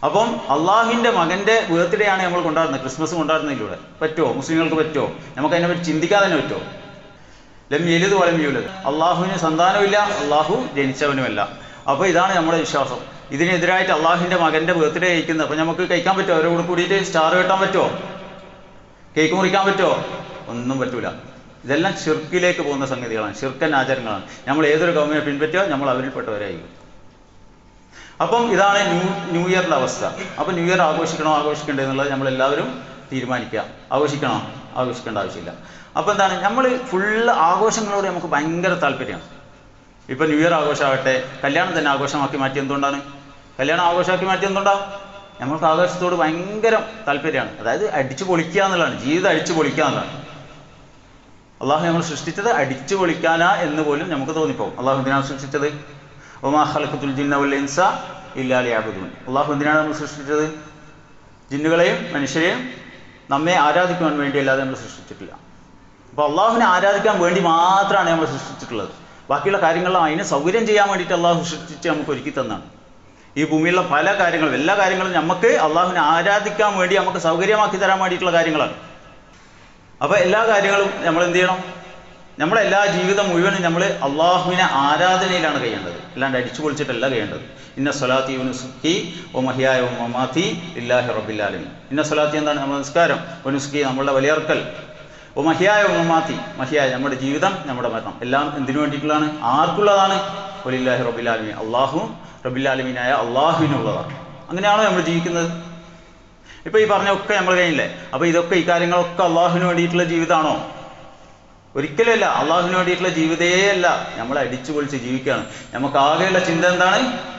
അപ്പം അള്ളാഹുവിൻ്റെ മകൻ്റെ ബർത്ത്ഡേ ആണ് നമ്മൾ കൊണ്ടാടുന്നത് ക്രിസ്മസ് കൊണ്ടാടുന്നതിലൂടെ പറ്റുമോ മുസ്ലിങ്ങൾക്ക് പറ്റുമോ നമുക്ക് അതിനെപ്പറ്റി ചിന്തിക്കാൻ തന്നെ പറ്റുമോ ലം എലുത് വളം യൂലത് അള്ളാഹുവിന് സന്താനമില്ല അള്ളാഹു ജനിച്ചവനുമല്ല അപ്പോൾ ഇതാണ് നമ്മുടെ വിശ്വാസം ഇതിനെതിരായിട്ട് അള്ളാഹുവിൻ്റെ മകൻ്റെ ബർത്ത്ഡേ കഴിക്കുന്നത് അപ്പോൾ നമുക്ക് കഴിക്കാൻ പറ്റുമോ അവരോട് കൂടിയിട്ട് സ്റ്റാർ കെട്ടാൻ പറ്റുമോ കേക്ക് മുറിക്കാൻ പറ്റുമോ ഒന്നും പറ്റൂല ഇതെല്ലാം ഷിർക്കിലേക്ക് പോകുന്ന സംഗതികളാണ് ഷിർക്കൻ ആചാരങ്ങളാണ് നമ്മൾ ഏതൊരു കൗമിനെ പിൻപറ്റുമോ നമ്മൾ അവരിൽപ്പെട്ടവരായിരിക്കും അപ്പം ഇതാണ് ന്യൂ ന്യൂ ഇയറിൻ്റെ അവസ്ഥ അപ്പം ന്യൂ ഇയർ ആഘോഷിക്കണോ ആഘോഷിക്കണ്ടേ എന്നുള്ളത് നമ്മളെല്ലാവരും തീരുമാനിക്കുക ആഘോഷിക്കണോ ആഘോഷിക്കേണ്ട ആവശ്യമില്ല അപ്പം എന്താണ് നമ്മൾ ഫുള്ള് ആഘോഷങ്ങളോട് നമുക്ക് ഭയങ്കര താല്പര്യമാണ് ഇപ്പം ന്യൂ ഇയർ ആഘോഷമാകട്ടെ കല്യാണം തന്നെ ആഘോഷമാക്കി മാറ്റി എന്തുകൊണ്ടാണ് കല്യാണം ആഘോഷമാക്കി മാറ്റി എന്തുകൊണ്ടാണ് നമ്മൾക്ക് ആഘോഷത്തോട് ഭയങ്കര താല്പര്യമാണ് അതായത് അടിച്ചു പൊളിക്കുക എന്നുള്ളതാണ് ജീവിതം അടിച്ചു പൊളിക്കുക എന്നുള്ളതാണ് അള്ളാഹു നമ്മൾ സൃഷ്ടിച്ചത് അടിച്ചു പൊളിക്കാനാ എന്ന് പോലും നമുക്ക് തോന്നിപ്പോകും അള്ളാഹു എന്തിനാണ് സൃഷ്ടിച്ചത് ഒമാ ഖലഖത്തുൽ ജിന്ന വൽ ഇൻസ ഇല്ലാ ലിയഅബുദൂൻ അള്ളാഹു എന്തിനാണ് നമ്മൾ സൃഷ്ടിച്ചത് ജിന്നുകളെയും മനുഷ്യരെയും നമ്മെ ആരാധിക്കുവാൻ വേണ്ടി അല്ലാതെ നമ്മൾ സൃഷ്ടിച്ചിട്ടില്ല അപ്പോൾ അള്ളാഹുവിനെ ആരാധിക്കാൻ വേണ്ടി മാത്രമാണ് നമ്മൾ സൃഷ്ടിച്ചിട്ടുള്ളത് ബാക്കിയുള്ള കാര്യങ്ങളെല്ലാം അതിന് സൗകര്യം ചെയ്യാൻ വേണ്ടിയിട്ട് അള്ളാഹു സൃഷ്ടിച്ച് നമുക്ക് ഒരുക്കി തന്നാണ് ഈ ഭൂമിയിലുള്ള പല കാര്യങ്ങളും എല്ലാ കാര്യങ്ങളും നമുക്ക് അള്ളാഹുവിനെ ആരാധിക്കാൻ വേണ്ടി നമുക്ക് സൗകര്യമാക്കി തരാൻ വേണ്ടിയിട്ടുള്ള കാര്യങ്ങളാണ് അപ്പോൾ എല്ലാ കാര്യങ്ങളും നമ്മൾ എന്ത് ചെയ്യണം നമ്മുടെ എല്ലാ ജീവിതം മുഴുവനും നമ്മൾ അള്ളാഹുവിനെ ആരാധനയിലാണ് കഴിയേണ്ടത് അല്ലാണ്ട് അടിച്ചു പൊളിച്ചിട്ടല്ല കഴിയേണ്ടത് ഇന്ന സ്വലാത്തി ഉനുസുക്കി ഒ മഹിയായ ഒ മമാത്തി ഇല്ലാഹി റബ്ബില്ലാലമി ഇന്ന സ്വലാത്തി എന്താണ് നമ്മുടെ നിസ്കാരം ഉനുസുക്കി നമ്മളുടെ വലിയർക്കൽ ഒ മഹിയായ ഒ മമാത്തി മഹിയായ നമ്മുടെ ജീവിതം നമ്മുടെ മരണം എല്ലാം എന്തിനു വേണ്ടിയിട്ടുള്ളതാണ് ആർക്കുള്ളതാണ് ഒലില്ലാഹി റബ്ബില്ലാലമി അള്ളാഹു റബ്ബില്ലാലമീനായ അള്ളാഹുവിനുള്ളതാണ് അങ്ങനെയാണോ നമ്മൾ ജീവിക്കുന്നത് ഇപ്പൊ ഈ പറഞ്ഞൊക്കെ നമ്മൾ കഴിഞ്ഞില്ലേ അപ്പൊ ഇതൊക്കെ ഈ കാര്യങ്ങളൊക്കെ അള്ളാഹുവിന് വേണ്ടിയിട്ടുള്ള ജീവിതമാണോ ഒരിക്കലുമല്ല അള്ളാഹുവിന് വേണ്ടിയിട്ടുള്ള ജീവിതേ അല്ല നമ്മൾ അടിച്ചു പൊളിച്ച് ജീവിക്കുകയാണ് നമുക്ക് ആകെയുള്ള ചിന്ത എന്താണ്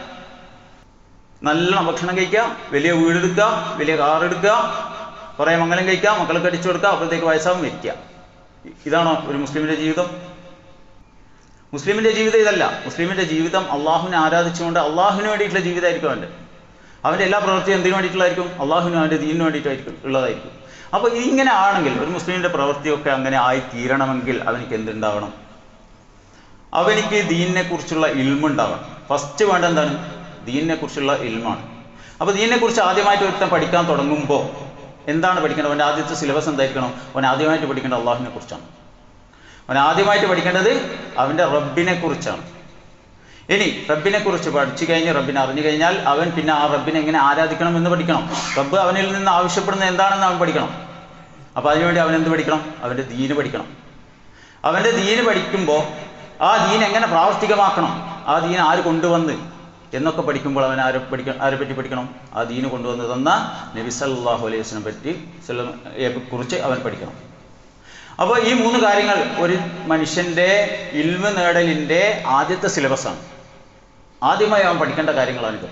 നല്ല ഭക്ഷണം കഴിക്കുക വലിയ വീടെടുക്കുക വലിയ കാർ എടുക്കുക കുറേ മംഗലം കഴിക്കുക മക്കൾക്ക് അടിച്ചു കൊടുക്കുക അപ്പോഴത്തേക്ക് വയസ്സാവും മരിക്കുക ഇതാണോ ഒരു മുസ്ലിമിന്റെ ജീവിതം മുസ്ലിമിന്റെ ജീവിതം ഇതല്ല മുസ്ലിമിന്റെ ജീവിതം അള്ളാഹുവിനെ ആരാധിച്ചുകൊണ്ട് അള്ളാഹുവിന് വേണ്ടിയിട്ടുള്ള ജീവിതമായിരിക്കും അവൻ്റെ അവൻ്റെ എല്ലാ പ്രവൃത്തിയും എന്തിനു വേണ്ടിയിട്ടുള്ളതായിരിക്കും അള്ളാഹുവിനും അവൻ്റെ ദീനിന് വേണ്ടിയിട്ടായിരിക്കും ഉള്ളതായിരിക്കും അപ്പോൾ ഇങ്ങനെ ആണെങ്കിൽ ഒരു മുസ്ലിമിന്റെ പ്രവൃത്തിയൊക്കെ അങ്ങനെ ആയി തീരണമെങ്കിൽ അവനിക്ക് എന്തുണ്ടാവണം അവനിക്ക് ദീനിനെ കുറിച്ചുള്ള ഇൽമുണ്ടാവണം ഫസ്റ്റ് വേണ്ട എന്താണ് ദീനിനെ കുറിച്ചുള്ള ഇൽമാണ് അപ്പോൾ ദീനിനെ കുറിച്ച് ആദ്യമായിട്ട് ഒരുത്തൻ പഠിക്കാൻ തുടങ്ങുമ്പോൾ എന്താണ് പഠിക്കേണ്ടത് അവൻ്റെ ആദ്യത്തെ സിലബസ് എന്തായിരിക്കണം അവൻ ആദ്യമായിട്ട് പഠിക്കേണ്ടത് അള്ളാഹുവിനെ കുറിച്ചാണ് അവൻ ആദ്യമായിട്ട് പഠിക്കേണ്ടത് അവൻ്റെ റബ്ബിനെ കുറിച്ചാണ് ഇനി റബ്ബിനെ കുറിച്ച് പഠിച്ചു കഴിഞ്ഞ് റബ്ബിനെ അറിഞ്ഞു കഴിഞ്ഞാൽ അവൻ പിന്നെ ആ റബ്ബിനെ എങ്ങനെ ആരാധിക്കണം എന്ന് പഠിക്കണം റബ്ബ് അവനിൽ നിന്ന് ആവശ്യപ്പെടുന്നത് എന്താണെന്ന് അവൻ പഠിക്കണം അപ്പൊ അതിനുവേണ്ടി അവൻ എന്ത് പഠിക്കണം അവന്റെ ദീന് പഠിക്കണം അവന്റെ ദീന് പഠിക്കുമ്പോൾ ആ ദീൻ എങ്ങനെ പ്രാവർത്തികമാക്കണം ആ ദീൻ ആര് കൊണ്ടുവന്ന് എന്നൊക്കെ പഠിക്കുമ്പോൾ അവൻ ആരെ പഠിക്കണം ആരെ പറ്റി പഠിക്കണം ആ ദീന് കൊണ്ടുവന്ന് തന്ന നബി സല്ലല്ലാഹു അലൈഹി വസല്ലം പറ്റി സല്ലയെ കുറിച്ച് അവൻ പഠിക്കണം അപ്പോൾ ഈ മൂന്ന് കാര്യങ്ങൾ ഒരു മനുഷ്യന്റെ ഇൽമ നേടലിന്റെ ആദ്യത്തെ സിലബസാണ് ആദ്യമായി അവൻ പഠിക്കേണ്ട കാര്യങ്ങളാണിത്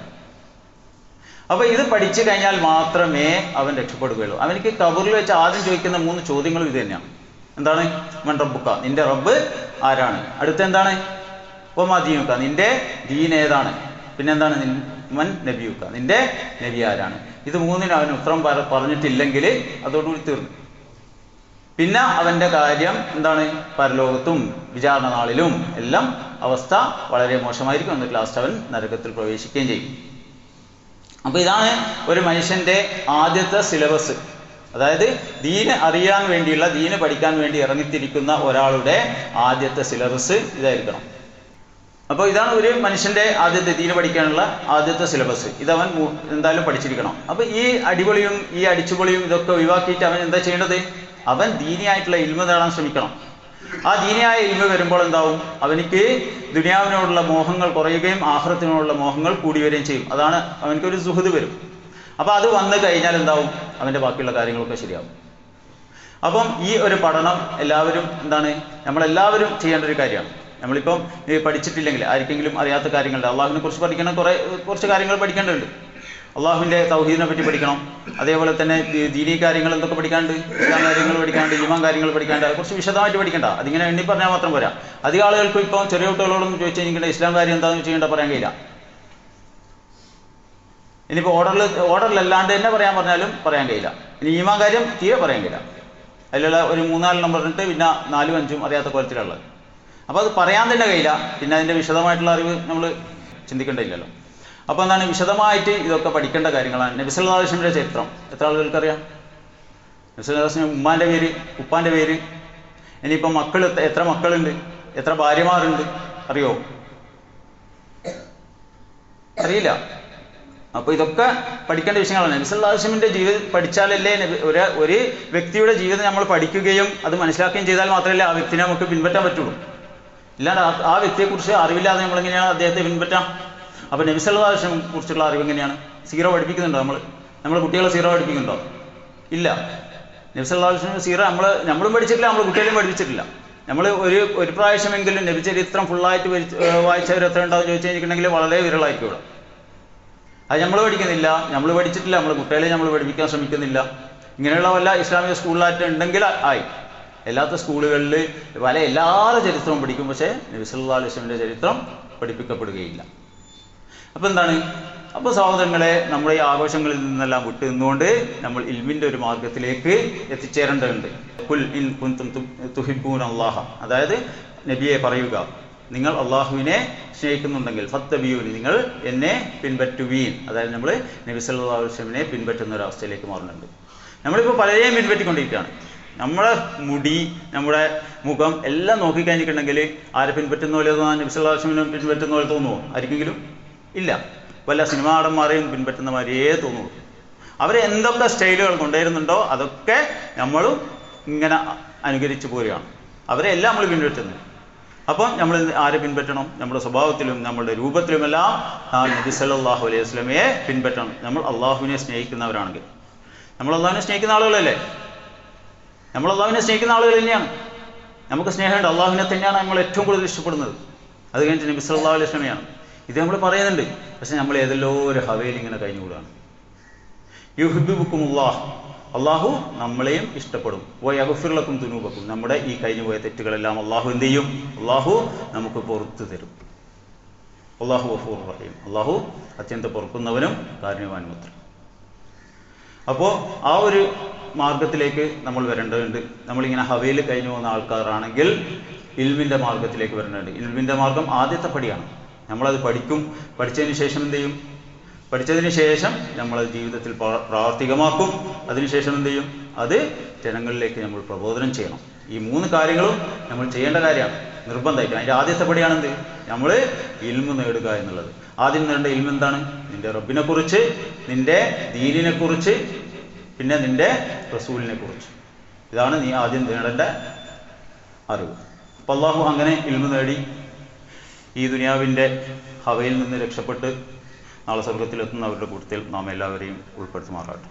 അപ്പൊ ഇത് പഠിച്ചു കഴിഞ്ഞാൽ മാത്രമേ അവൻ രക്ഷപ്പെടുകയുള്ളൂ അവനിക്ക് കബറിൽ വെച്ച് ആദ്യം ചോദിക്കുന്ന മൂന്ന് ചോദ്യങ്ങളും ഇത് തന്നെയാണ് എന്താണ് മൻ റബ്ബുക്ക നിന്റെ റബ്ബ് ആരാണ് അടുത്ത എന്താണ് ഒമാ ദീനുക്ക നിന്റെ ദീൻ ഏതാണ് പിന്നെന്താണ് നിൻ മൻ നബിയുക്ക നിന്റെ നബി ആരാണ് ഇത് മൂന്നിനും അവൻ ഉത്തരം പറ- പറഞ്ഞിട്ടില്ലെങ്കിൽ അതോടുകൂടി തീർന്നു പിന്നെ അവന്റെ കാര്യം എന്താണ് പരലോകത്തും വിചാരണ നാളിലും എല്ലാം അവസ്ഥ വളരെ മോശമായിരിക്കും എന്നിട്ട് ലാസ്റ്റ് അവൻ നരകത്തിൽ പ്രവേശിക്കുകയും ചെയ്യും അപ്പൊ ഇതാണ് ഒരു മനുഷ്യന്റെ ആദ്യത്തെ സിലബസ് അതായത് ദീന് അറിയാൻ വേണ്ടിയുള്ള ദീന് പഠിക്കാൻ വേണ്ടി ഇറങ്ങിത്തിരിക്കുന്ന ഒരാളുടെ ആദ്യത്തെ സിലബസ് ഇതായിരിക്കണം അപ്പോൾ ഇതാണ് ഒരു മനുഷ്യന്റെ ആദ്യത്തെ ദീന് പഠിക്കാനുള്ള ആദ്യത്തെ സിലബസ് ഇതവൻ മു- എന്തായാലും പഠിച്ചിരിക്കണം അപ്പൊ ഈ അടിപൊളിയും ഈ അടിച്ചുപൊളിയും ഇതൊക്കെ ഒഴിവാക്കിയിട്ട് അവൻ എന്താ ചെയ്യേണ്ടത് അവൻ ദീനിയായിട്ടുള്ള ഇൽമ നേടാൻ ശ്രമിക്കണം ആ ദീനിയായ ഇൽമ വരുമ്പോൾ എന്താവും അവനിക്ക് ദുനിയാവിനോടുള്ള മോഹങ്ങൾ കുറയുകയും ആഹ്റത്തിനോടുള്ള മോഹങ്ങൾ കൂടി വരികയും ചെയ്യും അതാണ് അവനക്കൊരു സുഹൃത് വരും അപ്പൊ അത് വന്നു കഴിഞ്ഞാൽ എന്താവും അവന്റെ ബാക്കിയുള്ള കാര്യങ്ങളൊക്കെ ശരിയാവും അപ്പം ഈ ഒരു പഠനം എല്ലാവരും എന്താണ് നമ്മളെല്ലാവരും ചെയ്യേണ്ട ഒരു കാര്യമാണ് നമ്മളിപ്പം ഈ പഠിച്ചിട്ടില്ലെങ്കിൽ ആർക്കെങ്കിലും അറിയാത്ത കാര്യങ്ങളുണ്ട് അള്ളാഹുവിനെ കുറിച്ച് പഠിക്കണം കുറേ കുറച്ച് കാര്യങ്ങൾ പഠിക്കേണ്ടതുണ്ട് അള്ളാഹുവിൻ്റെ തൗഹീദിനെ പറ്റി പഠിക്കണം അതേപോലെ തന്നെ ദീ- ദീനീ കാര്യങ്ങൾ എന്തൊക്കെ പഠിക്കാണ്ട് ഇസ്ലാം കാര്യങ്ങൾ പഠിക്കാണ്ട് ഈമാൻ കാര്യങ്ങൾ പഠിക്കാണ്ട് അത് കുറച്ച് വിശദമായിട്ട് പഠിക്കണ്ട അതിങ്ങനെ എണ്ണി പറഞ്ഞാൽ മാത്രം പോരാ അധികം ആളുകൾക്ക് ഇപ്പം ചെറിയ കുട്ടികളോടൊന്നും ചോദിച്ചു കഴിഞ്ഞാൽ ഇസ്ലാം കാര്യം എന്താണെന്ന് ചെയ്യേണ്ട പറയാൻ കഴിയില്ല ഇനിയിപ്പോൾ ഓർഡറിൽ ഓർഡറിലല്ലാണ്ട് തന്നെ പറയാൻ പറഞ്ഞാലും പറയാൻ കഴിയില്ല ഇനി ഈമാൻ കാര്യം തീരെ പറയാൻ കഴിയില്ല അതിലുള്ള ഒരു മൂന്നാല് നമ്പർ ഇട്ട് പിന്നെ നാലും അഞ്ചും അറിയാത്ത കോലത്തിലുള്ളത് അപ്പോൾ അത് പറയാൻ തന്നെ കഴിയില്ല പിന്നെ അതിൻ്റെ വിശദമായിട്ടുള്ള അറിവ് നമ്മൾ ചിന്തിക്കേണ്ടതില്ലല്ലോ അപ്പോൾ എന്താണ് വിശദമായിട്ട് ഇതൊക്കെ പഠിക്കേണ്ട കാര്യങ്ങളാണ് നബിസല്ലാസ്ലമിൻ്റെ ചരിത്രം എത്ര ആളുകൾക്കറിയാം നബിസല്ലാസ്ലം ഉമ്മാൻ്റെ പേര് ഉപ്പാൻ്റെ പേര് ഇനിയിപ്പം മക്കൾ എത്ര- എത്ര മക്കളുണ്ട് എത്ര ഭാര്യമാരുണ്ട് അറിയോ അറിയില്ല അപ്പൊ ഇതൊക്കെ പഠിക്കേണ്ട വിഷയങ്ങളാണ് നബിസല്ലാസ്ലമിന്റെ ജീവിതം പഠിച്ചാലല്ലേ നബി ഒരു ഒരു വ്യക്തിയുടെ ജീവിതം നമ്മൾ പഠിക്കുകയും അത് മനസ്സിലാക്കുകയും ചെയ്താൽ മാത്രമല്ലേ ആ വ്യക്തിനെ നമുക്ക് പിൻപറ്റാൻ പറ്റുള്ളൂ ഇല്ലാണ്ട് ആ- ആ വ്യക്തിയെക്കുറിച്ച് അറിവില്ലാതെ നമ്മൾ എങ്ങനെയാണ് അദ്ദേഹത്തെ പിൻപറ്റാം അപ്പൊ നബിസല്ലാസ്ലം കുറിച്ചുള്ള അറിവ് എങ്ങനെയാണ് സീറോ പഠിപ്പിക്കുന്നുണ്ടോ നമ്മൾ നമ്മൾ കുട്ടികളെ സീറോ പഠിപ്പിക്കുന്നുണ്ടോ ഇല്ല നബിസല്ലാസ്ലം സീറോ നമ്മൾ നമ്മളും പഠിച്ചിട്ടില്ല നമ്മൾ കുട്ടികളെയും പഠിപ്പിച്ചിട്ടില്ല നമ്മൾ ഒരു ഒരു പ്രാവശ്യമെങ്കിലും നബി ചരിത്രം ഫുള്ളായിട്ട് വായിച്ചവർ എത്ര ഉണ്ടാവും ചോദിച്ചു കഴിഞ്ഞിട്ടുണ്ടെങ്കിൽ വളരെ വിരളായിരിക്കും ഇവിടെ അത് നമ്മൾ പഠിക്കുന്നില്ല നമ്മൾ പഠിച്ചിട്ടില്ല നമ്മൾ കുട്ടികളെ നമ്മൾ പഠിപ്പിക്കാൻ ശ്രമിക്കുന്നില്ല ഇങ്ങനെയുള്ള വല്ല ഇസ്ലാമിക സ്കൂളിലായിട്ട് ഉണ്ടെങ്കിൽ ആയി എല്ലാത്ത സ്കൂളുകളിൽ പല എല്ലാവരുടെ ചരിത്രവും പഠിക്കും പക്ഷേ നബി സല്ലല്ലാഹു അലൈഹി വസല്ലമയുടെ ചരിത്രം പഠിപ്പിക്കപ്പെടുകയില്ല അപ്പോൾ എന്താണ് അപ്പോൾ സഹോദരങ്ങളെ നമ്മുടെ ഈ ആഘോഷങ്ങളിൽ നിന്നെല്ലാം വിട്ട് നിന്നുകൊണ്ട് നമ്മൾ ഇൽമിൻ്റെ ഒരു മാർഗത്തിലേക്ക് എത്തിച്ചേരേണ്ടതുണ്ട് കുൽ ഇൻ കുന്തും തുഹിബൂൻ അള്ളാഹ അതായത് നബിയെ പറയുക നിങ്ങൾ അള്ളാഹുവിനെ സ്നേഹിക്കുന്നുണ്ടെങ്കിൽ ഫത്തബിയൂനി നിങ്ങൾ എന്നെ പിൻപറ്റുവീൻ അതായത് നമ്മൾ നബി സല്ലല്ലാഹു അലൈഹി വസല്ലമയെ പിൻപറ്റുന്ന ഒരു അവസ്ഥയിലേക്ക് മാറുന്നുണ്ട് നമ്മളിപ്പോൾ പലരെയും പിൻപറ്റിക്കൊണ്ടിരിക്കുകയാണ് നമ്മുടെ മുടി നമ്മുടെ മുഖം എല്ലാം നോക്കിക്കഴിഞ്ഞിട്ടുണ്ടെങ്കിൽ ആരെ പിൻപറ്റുന്ന പോലെ തോന്നാൻ നബി സല്ലല്ലാഹു അലൈഹി വസല്ലമയെ പിൻപറ്റുന്ന പോലെ തോന്നുമോ ആർക്കെങ്കിലും ഇല്ല വല്ല സിനിമാ നടന്മാരെയും പിൻപറ്റുന്ന മാതിരിയേ തോന്നുള്ളൂ അവർ എന്തൊക്കെ സ്റ്റൈലുകൾ കൊണ്ടുവരുന്നുണ്ടോ അതൊക്കെ നമ്മളും ഇങ്ങനെ അനുകരിച്ചു പോരുകയാണ് അവരെ എല്ലാം നമ്മൾ പിൻപറ്റുന്നു അപ്പം നമ്മൾ ആരെ പിൻപറ്റണം നമ്മുടെ സ്വഭാവത്തിലും നമ്മുടെ രൂപത്തിലുമെല്ലാം ആ നബി സല്ലല്ലാഹു അലൈഹി വസല്ലമയെ പിൻപറ്റണം നമ്മൾ അള്ളാഹുവിനെ സ്നേഹിക്കുന്നവരാണെങ്കിൽ നമ്മൾ അള്ളാഹുവിനെ സ്നേഹിക്കുന്ന ആളുകളല്ലേ നമ്മൾ അള്ളാഹുവിനെ സ്നേഹിക്കുന്ന ആളുകൾ തന്നെയാണ് നമുക്ക് സ്നേഹമുണ്ട് അള്ളാഹുവിനെ തന്നെയാണ് നമ്മൾ ഏറ്റവും കൂടുതൽ ഇഷ്ടപ്പെടുന്നത് അത് കഴിഞ്ഞിട്ട് നബി സല്ലല്ലാഹു അലൈഹി വസല്ലമയാണ് ഇത് നമ്മൾ പറയുന്നുണ്ട് പക്ഷെ നമ്മൾ ഏതെല്ലോ ഒരു ഹവേൽ ഇങ്ങനെ കഴിഞ്ഞുകൂടാണ് യുഹിബുക്കുമുല്ലാഹ് അള്ളാഹു നമ്മളെയും ഇഷ്ടപ്പെടും വയഗഫിർലക്കും തുനൂബക്കും നമ്മുടെ ഈ കഴിഞ്ഞുപോയ തെറ്റുകളെല്ലാം അള്ളാഹു എന്ത് ചെയ്യും അള്ളാഹു നമുക്ക് പുറത്തു തരും അള്ളാഹു വഫൂർ റഹീം അള്ളാഹു അത്യന്തം പൊറുക്കുന്നവനും കാരുണ്യവാനുമത്രയും അപ്പോൾ ആ ഒരു മാർഗത്തിലേക്ക് നമ്മൾ വരേണ്ടതുണ്ട് നമ്മളിങ്ങനെ ഹവയിൽ കഴിഞ്ഞു പോകുന്ന ആൾക്കാരാണെങ്കിൽ ഇൽമിൻ്റെ മാർഗത്തിലേക്ക് വരേണ്ടതുണ്ട് ഇൽമിൻ്റെ മാർഗം ആദ്യത്തെ പടിയാണ് നമ്മളത് പഠിക്കും പഠിച്ചതിന് ശേഷം എന്ത് ചെയ്യും പഠിച്ചതിന് ശേഷം നമ്മളത് ജീവിതത്തിൽ പ്രാ- പ്രാവർത്തികമാക്കും അതിനുശേഷം എന്ത് ചെയ്യും അത് ജനങ്ങളിലേക്ക് നമ്മൾ പ്രബോധനം ചെയ്യണം ഈ മൂന്ന് കാര്യങ്ങളും നമ്മൾ ചെയ്യേണ്ട കാര്യമാണ് നിർബന്ധമായിട്ട് അതിൻ്റെ ആദ്യത്തെ പടിയാണ് എന്ത് നമ്മൾ ഇൽമ് നേടുക എന്നുള്ളത് ആദ്യം നേടേണ്ട ഇൽമ് എന്താണ് നിന്റെ റബ്ബിനെ കുറിച്ച് നിന്റെ ദീനിനെ കുറിച്ച് പിന്നെ നിന്റെ റസൂലിനെ കുറിച്ച് ഇതാണ് നീ ആദ്യം നേടേണ്ട അറിവ് അപ്പം അള്ളാഹു അങ്ങനെ ഇൽമു നേടി ഈ ദുനിയാവിൻ്റെ ഹവയിൽ നിന്ന് രക്ഷപ്പെട്ട് നാളെ സ്വർഗത്തിലെത്തുന്ന അവരുടെ കൂട്ടത്തിൽ നാം എല്ലാവരെയും ഉൾപ്പെടുത്തുമാറാട്ടെ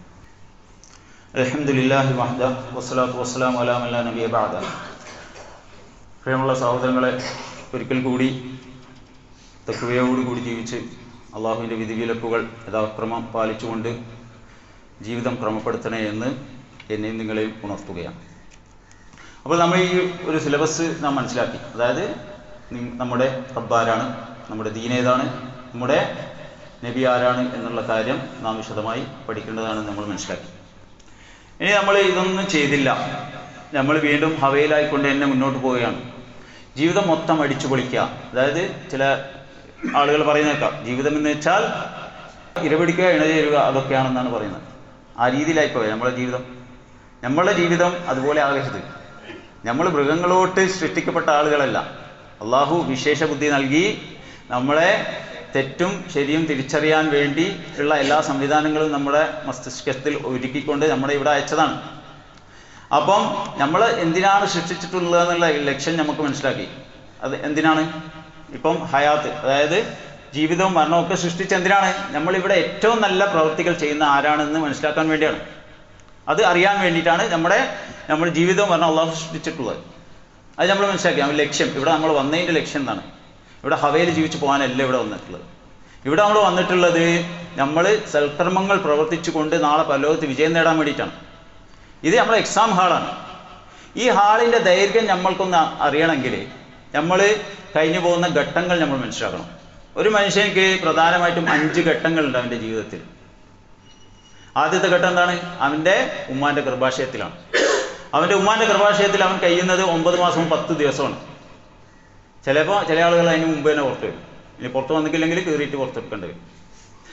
അലഹമുല്ലാഹി വഹദ വസ്സലാത്തു വസ്സലാം അലാം അല്ലാ നബിയ ബാദ പ്രിയമുള്ള സഹോദരങ്ങളെ ഒരിക്കൽ കൂടി തക്കുവയോടുകൂടി ജീവിച്ച് അള്ളാഹുവിൻ്റെ വിധിവിലക്കുകൾ യഥാക്രമം പാലിച്ചുകൊണ്ട് ജീവിതം ക്രമപ്പെടുത്തണേ എന്ന് എന്നെയും നിങ്ങളെയും ഉണർത്തുകയാണ് അപ്പോൾ നമ്മൾ ഈ ഒരു സിലബസ് നാം മനസ്സിലാക്കി അതായത് നി- നമ്മുടെ റബ്ബാരാണ് നമ്മുടെ ദീൻ ഏതാണ് നമ്മുടെ നബി ആരാണ് എന്നുള്ള കാര്യം നാം വിശദമായി പഠിക്കേണ്ടതാണ് നമ്മൾ മനസ്സിലാക്കി ഇനി നമ്മൾ ഇതൊന്നും ചെയ്തില്ല നമ്മൾ വീണ്ടും ഹവയിലായിക്കൊണ്ട് തന്നെ മുന്നോട്ട് പോവുകയാണ് ജീവിതം മൊത്തം അടിച്ചു പൊളിക്കുക അതായത് ചില ആളുകൾ പറയുന്നേക്കാം ജീവിതം എന്ന് വെച്ചാൽ ഇരപിടിക്കുക ഇണചേരുക അതൊക്കെയാണെന്നാണ് പറയുന്നത് ആ രീതിയിലായിപ്പോയി നമ്മളെ ജീവിതം നമ്മളെ ജീവിതം അതുപോലെ ആകരുത് നമ്മൾ മൃഗങ്ങളോട്ട് സൃഷ്ടിക്കപ്പെട്ട ആളുകളല്ല അള്ളാഹു വിശേഷ ബുദ്ധി നൽകി നമ്മളെ തെറ്റും ശരിയും തിരിച്ചറിയാൻ വേണ്ടി ഉള്ള എല്ലാ സംവിധാനങ്ങളും നമ്മുടെ മസ്തിഷ്കത്തിൽ ഒരുക്കിക്കൊണ്ട് നമ്മളെ ഇവിടെ അയച്ചതാണ് അപ്പം നമ്മൾ എന്തിനാണ് സൃഷ്ടിച്ചിട്ടുള്ളത് എന്നുള്ള ലക്ഷ്യം നമുക്ക് മനസ്സിലാക്കി അത് എന്തിനാണ് ഇപ്പം ഹയാത്ത് അതായത് ജീവിതവും മരണവും ഒക്കെ സൃഷ്ടിച്ച എന്തിനാണ് നമ്മളിവിടെ ഏറ്റവും നല്ല പ്രവൃത്തികൾ ചെയ്യുന്ന ആരാണെന്ന് മനസ്സിലാക്കാൻ വേണ്ടിയാണ് അത് അറിയാൻ വേണ്ടിയിട്ടാണ് നമ്മുടെ നമ്മുടെ ജീവിതവും മരണം അള്ളാഹു സൃഷ്ടിച്ചിട്ടുള്ളത് അത് നമ്മൾ മനസ്സിലാക്കി നമ്മുടെ ലക്ഷ്യം ഇവിടെ നമ്മൾ വന്നതിൻ്റെ ലക്ഷ്യം എന്താണ് ഇവിടെ ഹവയിൽ ജീവിച്ചു പോകാനല്ല ഇവിടെ വന്നിട്ടുള്ളത് ഇവിടെ നമ്മൾ വന്നിട്ടുള്ളത് നമ്മൾ സൽക്കർമ്മങ്ങൾ പ്രവർത്തിച്ചുകൊണ്ട് നാളെ പരലോകത്ത് വിജയം നേടാൻ വേണ്ടിയിട്ടാണ് ഇത് നമ്മുടെ എക്സാം ഹാളാണ് ഈ ഹാളിൻ്റെ ദൈർഘ്യം നമ്മൾക്കൊന്ന് അറിയണമെങ്കിൽ നമ്മൾ കഴിഞ്ഞു പോകുന്ന ഘട്ടങ്ങൾ നമ്മൾ മനസ്സിലാക്കണം ഒരു മനുഷ്യനിക്ക് പ്രധാനമായിട്ടും അഞ്ച് ഘട്ടങ്ങളുണ്ട് അവൻ്റെ ജീവിതത്തിൽ ആദ്യത്തെ ഘട്ടം എന്താണ് അവൻ്റെ ഉമ്മാൻ്റെ ഗർഭാശയത്തിലാണ് അവൻ്റെ ഉമ്മാൻ്റെ ഗർഭാശയത്തിൽ അവൻ കഴിയുന്നത് ഒമ്പത് മാസവും പത്ത് ദിവസമാണ് ചിലപ്പോൾ ചില ആളുകൾ അതിന് മുമ്പ് തന്നെ പുറത്ത് വരും ഇനി പുറത്ത് വന്നിട്ടില്ലെങ്കിൽ കയറിയിട്ട് പുറത്തെടുക്കേണ്ടി വരും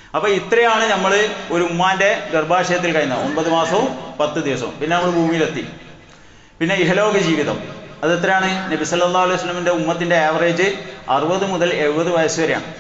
അപ്പോൾ ഇത്രയാണ് നമ്മൾ ഒരു ഉമ്മാന്റെ ഗർഭാശയത്തിൽ കഴിയുന്നത് ഒമ്പത് മാസവും പത്ത് ദിവസവും പിന്നെ നമ്മൾ ഭൂമിയിലെത്തി പിന്നെ ഇഹലോക ജീവിതം അത് എത്രയാണ് നബി സല്ലല്ലാഹു അലൈഹി വസല്ലമിന്റെ ഉമ്മത്തിന്റെ ആവറേജ് അറുപത് മുതൽ എഴുപത് വയസ്സ് വരെയാണ്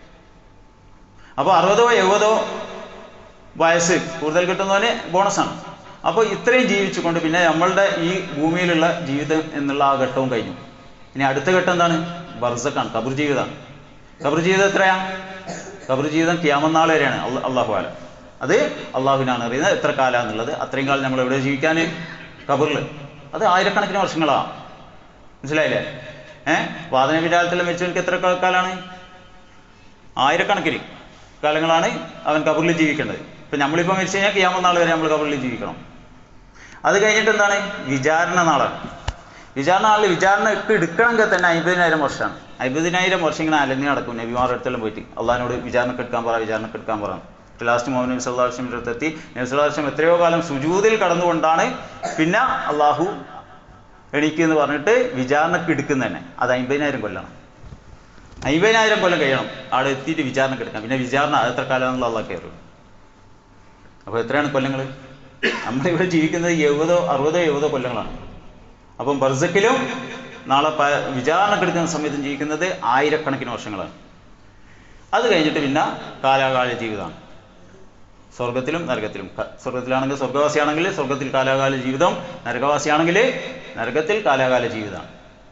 അപ്പോൾ അറുപതോ എഴുപതോ വയസ്സ് കൂടുതൽ കിട്ടുന്നവന് ബോണസാണ് അപ്പോൾ ഇത്രയും ജീവിച്ചുകൊണ്ട് പിന്നെ നമ്മളുടെ ഈ ഭൂമിയിലുള്ള ജീവിതം എന്നുള്ള ആ ഘട്ടവും കഴിഞ്ഞു ഇനി അടുത്ത ഘട്ടം എന്താണ് ബർസക്കാണ് കബർ ജീവിതമാണ് കബർ ജീവിതം എത്രയാ കബർ ജീവിതം ക്യാമനാൾ വരെയാണ് അള്ള- അള്ളാഹു ആലം അത് അള്ളാഹുവിനാണ് അറിയുന്നത് എത്ര കാലം എന്നുള്ളത് അത്രയും കാലം നമ്മൾ എവിടെ ജീവിക്കാൻ കബറിൽ അത് ആയിരക്കണക്കിന് വർഷങ്ങളാണ് മനസ്സിലായില്ലേ ഏഹ് വാദന വിരാലത്തിലെ മരിച്ചവർക്ക് എത്ര കാലമാണ് ആയിരക്കണക്കിന് കാലങ്ങളാണ് അവൻ കബറിൽ ജീവിക്കേണ്ടത് ഇപ്പൊ നമ്മളിപ്പോൾ മരിച്ചു കഴിഞ്ഞാൽ കിയാമ നാൾ വരെ നമ്മൾ കബറിൽ ജീവിക്കണം അത് കഴിഞ്ഞിട്ട് എന്താണ് വിചാരണ നാളാണ് വിചാരണ നാളിൽ വിചാരണ ഒക്കെ എടുക്കണമെങ്കിൽ തന്നെ അമ്പതിനായിരം വർഷമാണ് അമ്പതിനായിരം വർഷം ഇങ്ങനെ അലഞ്ഞു നടക്കും നബിമാരുടെ അടുത്തെല്ലാം പോയിട്ട് അള്ളഹാനോട് വിചാരണക്ക് എടുക്കാൻ പറ വിചാരണക്ക് എടുക്കാൻ പറ ലാസ്റ്റ് മോഹൻ നബി സല്ലാ വസ്ലമിൻ്റെ അടുത്തെത്തി നബി സല്ലാ വസ്ലം എത്രയോ കാലം സുജൂതിൽ കടന്നുകൊണ്ടാണ് പിന്നെ അള്ളാഹു എണീക്ക് പറഞ്ഞിട്ട് വിചാരണക്ക് എടുക്കുന്ന തന്നെ അത് അമ്പതിനായിരം കൊല്ലമാണ് അമ്പതിനായിരം കൊല്ലം കഴിയണം അവിടെ എത്തിയിട്ട് വിചാരണക്ക് എടുക്കാം പിന്നെ വിചാരണ അത് എത്ര കാലമാണെന്നുള്ള അള്ളാഹ് കയറും അപ്പോൾ എത്രയാണ് കൊല്ലങ്ങൾ നമ്മളിവിടെ ജീവിക്കുന്നത് എഴുപതോ അറുപതോ എഴുപതോ കൊല്ലങ്ങളാണ് അപ്പം ബർസക്കിലും നാളെ പ വിചാരണക്ക് എടുക്കുന്ന സമയത്തും ജീവിക്കുന്നത് ആയിരക്കണക്കിന് വർഷങ്ങളാണ് അത് കഴിഞ്ഞിട്ട് പിന്നെ കാലാകാല ജീവിതമാണ് സ്വർഗത്തിലും നരകത്തിലും ക- സ്വർഗത്തിലാണെങ്കിൽ സ്വർഗവാസിയാണെങ്കിൽ സ്വർഗത്തിൽ കാലാകാല ജീവിതം നരകവാസിയാണെങ്കിൽ നരകത്തിൽ കാലാകാല ജീവിതമാണ്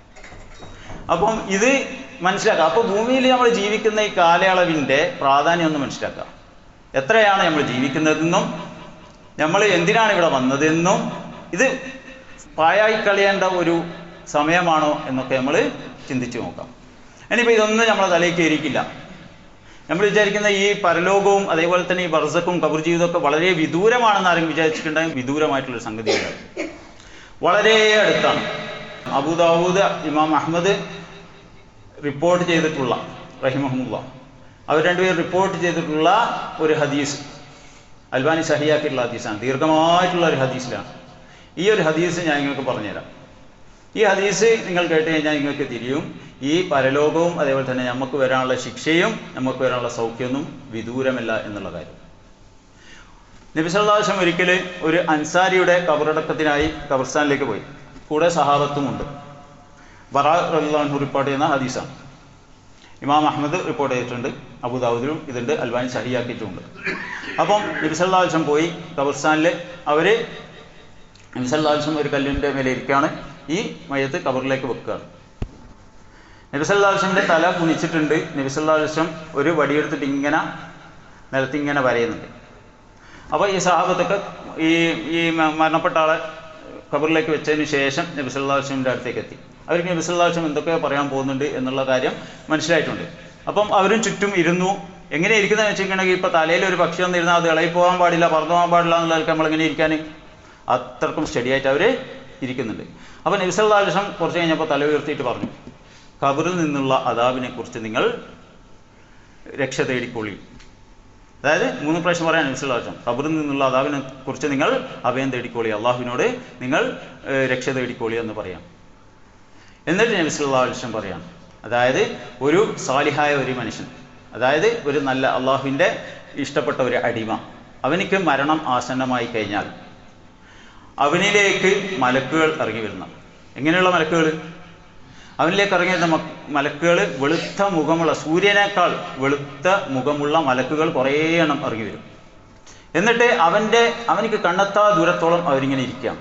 അപ്പം ഇത് മനസ്സിലാക്കുക അപ്പോൾ ഭൂമിയിൽ നമ്മൾ ജീവിക്കുന്ന ഈ കാലയളവിൻ്റെ പ്രാധാന്യം ഒന്ന് മനസ്സിലാക്കുക എത്രയാണ് നമ്മൾ ജീവിക്കുന്നതെന്നും നമ്മൾ എന്തിനാണ് ഇവിടെ വന്നതെന്നും ഇത് പായായി കളയേണ്ട ഒരു സമയമാണോ എന്നൊക്കെ നമ്മൾ ചിന്തിച്ചു നോക്കാം ഇനിയിപ്പോൾ ഇതൊന്നും നമ്മളെ തലയ്ക്ക് ഇരിക്കില്ല നമ്മൾ വിചാരിക്കുന്ന ഈ പരലോകവും അതേപോലെ തന്നെ ഈ ബർസക്കും കബർ ജീവിതമൊക്കെ വളരെ വിദൂരമാണെന്ന് ആരെങ്കിലും വിചാരിച്ചിട്ടുണ്ടെങ്കിൽ വിദൂരമായിട്ടുള്ളൊരു സംഗതിയാണ് വളരെ അടുത്താണ് അബൂദാവൂദ് ഇമാം അഹമ്മദ് റിപ്പോർട്ട് ചെയ്തിട്ടുള്ള റഹിമഹമുല്ല അവർ രണ്ടുപേർ റിപ്പോർട്ട് ചെയ്തിട്ടുള്ള ഒരു ഹദീസ് അൽബാനി സഹിയാക്കിയിട്ടുള്ള ഹദീസാണ് ദീർഘമായിട്ടുള്ള ഒരു ഹദീസിലാണ് ഈ ഒരു ഹദീസ് ഞാൻ നിങ്ങൾക്ക് പറഞ്ഞുതരാം ഈ ഹദീസ് നിങ്ങൾ കേട്ട് കഴിഞ്ഞാൽ നിങ്ങൾക്ക് തിരിയും ഈ പരലോകവും അതേപോലെ തന്നെ നമുക്ക് വരാനുള്ള ശിക്ഷയും നമുക്ക് വരാനുള്ള സൗഖ്യമൊന്നും വിദൂരമല്ല എന്നുള്ള കാര്യം നബി സല്ലാസ്ലം ഒരിക്കൽ ഒരു അൻസാരിയുടെ കബറടക്കത്തിനായി കബർസ്ഥാനിലേക്ക് പോയി കൂടെ സഹാബത്തുമുണ്ട് ബറാ റഹ്ലാൻഹു റിപ്പോർട്ട് ചെയ്യുന്ന ഹദീസാണ് ഇമാം അഹമ്മദ് റിപ്പോർട്ട് ചെയ്തിട്ടുണ്ട് അബുദാബുദിലും ഇതുണ്ട് അൽബാനി സഹിയാക്കിയിട്ടുമുണ്ട് അപ്പം നബി സല്ലാസ്ലം പോയി കബർസ്ഥാനിൽ അവർ നബി സല്ലാസ്ലം ഒരു കല്ലിൻ്റെ മേലെ ഇരിക്കുകയാണ് ഈ മയത്ത് കബറിലേക്ക് വെക്കുകയാണ് നബി സല്ലാസ്ലമിൻ്റെ തല കുനിച്ചിട്ടുണ്ട് നബി സല്ലാസ്ലം ഒരു വടിയെടുത്തിട്ട് ഇങ്ങനെ നിലത്തിങ്ങനെ വരയുന്നുണ്ട് അപ്പോൾ ഈ സഹാബത്തൊക്കെ ഈ ഈ മ- മരണപ്പെട്ട ആളെ ഖബറിലേക്ക് വെച്ചതിന് ശേഷം നബി സല്ലല്ലാഹു അലൈഹി വസല്ലമയുടെ അടുത്തേക്ക് എത്തി അവർക്ക് നബി സല്ലല്ലാഹു അലൈഹി വസല്ലം എന്തൊക്കെ പറയാൻ പോകുന്നുണ്ട് എന്നുള്ള കാര്യം മനസ്സിലായിട്ടുണ്ട് അപ്പം അവരും ചുറ്റും ഇരുന്നു എങ്ങനെ ഇരിക്കുന്നതെന്ന് വെച്ചിട്ടുണ്ടെങ്കിൽ ഇപ്പൊ തലയിൽ ഒരു പക്ഷി വന്നിരുന്നാൽ അത് ഇളകി പോകാൻ പാടില്ല പറന്നു പോകാൻ പാടില്ല എന്നുള്ളതൊക്കെ നമ്മൾ എങ്ങനെ ഇരിക്കാൻ അത്രക്കും സ്റ്റഡി ആയിട്ട് അവർ ഇരിക്കുന്നുണ്ട് അപ്പോൾ നബി സല്ലല്ലാഹു അലൈഹി വസല്ലം കുറച്ച് കഴിഞ്ഞപ്പോൾ തല ഉയർത്തിയിട്ട് പറഞ്ഞു ഖബറിൽ നിന്നുള്ള അതാബിനെ കുറിച്ച് നിങ്ങൾ രക്ഷ തേടിക്കൊള്ളി അതായത് മൂന്ന് പ്രാവശ്യം പറയാൻ മനസ്സിലാവശ്യം ഖബറിൽ നിന്നുള്ള അതാവിനെ കുറിച്ച് നിങ്ങൾ അഭയം തേടിക്കോളി അള്ളാഹുവിനോട് നിങ്ങൾ ഏഹ്, രക്ഷ തേടിക്കോളി എന്ന് പറയാം എന്നിട്ട് നബി സല്ലല്ലാഹു അലൈഹി വസല്ലം പറയാം അതായത് ഒരു സാലിഹായ ഒരു മനുഷ്യൻ അതായത് ഒരു നല്ല അള്ളാഹുവിൻ്റെ ഇഷ്ടപ്പെട്ട ഒരു അടിമ അവനിക്ക് മരണം ആസന്നമായി കഴിഞ്ഞാൽ അവനിലേക്ക് മലക്കുകൾ ഇറങ്ങി വരുന്ന എങ്ങനെയുള്ള മലക്കുകൾ അവനിലേക്ക് ഇറങ്ങി വരുന്ന മ- മലക്കുകൾ വെളുത്ത മുഖമുള്ള സൂര്യനേക്കാൾ വെളുത്ത മുഖമുള്ള മലക്കുകൾ കുറേ എണ്ണം ഇറങ്ങി വരും എന്നിട്ട് അവൻ്റെ അവനിക്ക് കണ്ണെത്താ ദൂരത്തോളം അവരിങ്ങനെ ഇരിക്കാം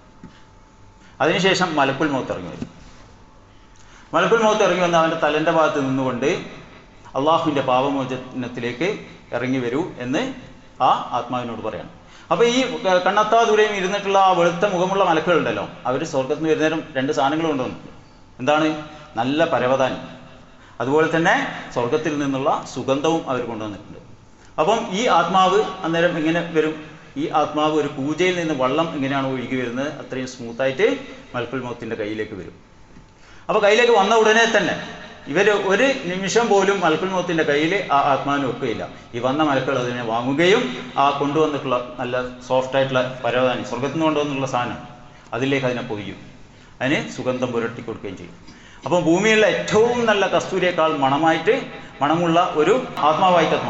അതിനുശേഷം മലക്കുൽ മൗത്ത് ഇറങ്ങി വരും മലക്കുൽ മൗത്ത് ഇറങ്ങി വന്ന് അവൻ്റെ തലൻ്റെ ഭാഗത്ത് നിന്നുകൊണ്ട് അള്ളാഹുവിൻ്റെ പാപമോചനത്തിലേക്ക് ഇറങ്ങി വരൂ എന്ന് ആ ആത്മാവിനോട് പറയാണ് അപ്പോൾ ഈ ക- കണ്ണെത്താ ദൂരെയും ഇരുന്നിട്ടുള്ള ആ വെളുത്ത മുഖമുള്ള മലക്കുകളുണ്ടല്ലോ അവർ സ്വർഗത്ത് നിന്ന് വരുന്നേരം രണ്ട് സാധനങ്ങൾ കൊണ്ടുവന്നു എന്താണ് നല്ല പരവതാനി അതുപോലെ തന്നെ സ്വർഗത്തിൽ നിന്നുള്ള സുഗന്ധവും അവർ കൊണ്ടുവന്നിട്ടുണ്ട് അപ്പം ഈ ആത്മാവ് അന്നേരം എങ്ങനെ വരും ഈ ആത്മാവ് ഒരു പൂജയിൽ നിന്ന് വെള്ളം എങ്ങനെയാണ് ഒഴുകി വരുന്നത് അത്രയും സ്മൂത്തായിട്ട് മൽക്കുൽ മൗത്തിൻ്റെ കയ്യിലേക്ക് വരും അപ്പോൾ കയ്യിലേക്ക് വന്ന ഉടനെ തന്നെ ഇവർ ഒരു നിമിഷം പോലും മലക്കുൽ മൗത്തിൻ്റെ കയ്യിൽ ആ ആത്മാവിനെ വെക്കുകയില്ല ഈ വന്ന മലക്കുകൾ അതിനെ വാങ്ങുകയും ആ കൊണ്ടുവന്നിട്ടുള്ള നല്ല സോഫ്റ്റ് ആയിട്ടുള്ള പരവതാനി സ്വർഗത്തിൽ നിന്ന് കൊണ്ടുവന്നുള്ള സാധനം അതിലേക്ക് അതിനെ പൊയ്യും അതിന് സുഗന്ധം പുരട്ടി കൊടുക്കുകയും ചെയ്യും അപ്പം ഭൂമിയിലുള്ള ഏറ്റവും നല്ല കസ്തൂരിയേക്കാൾ മണമായിട്ട് മണമുള്ള ഒരു ആത്മാവായിട്ട് ആത്മാവ്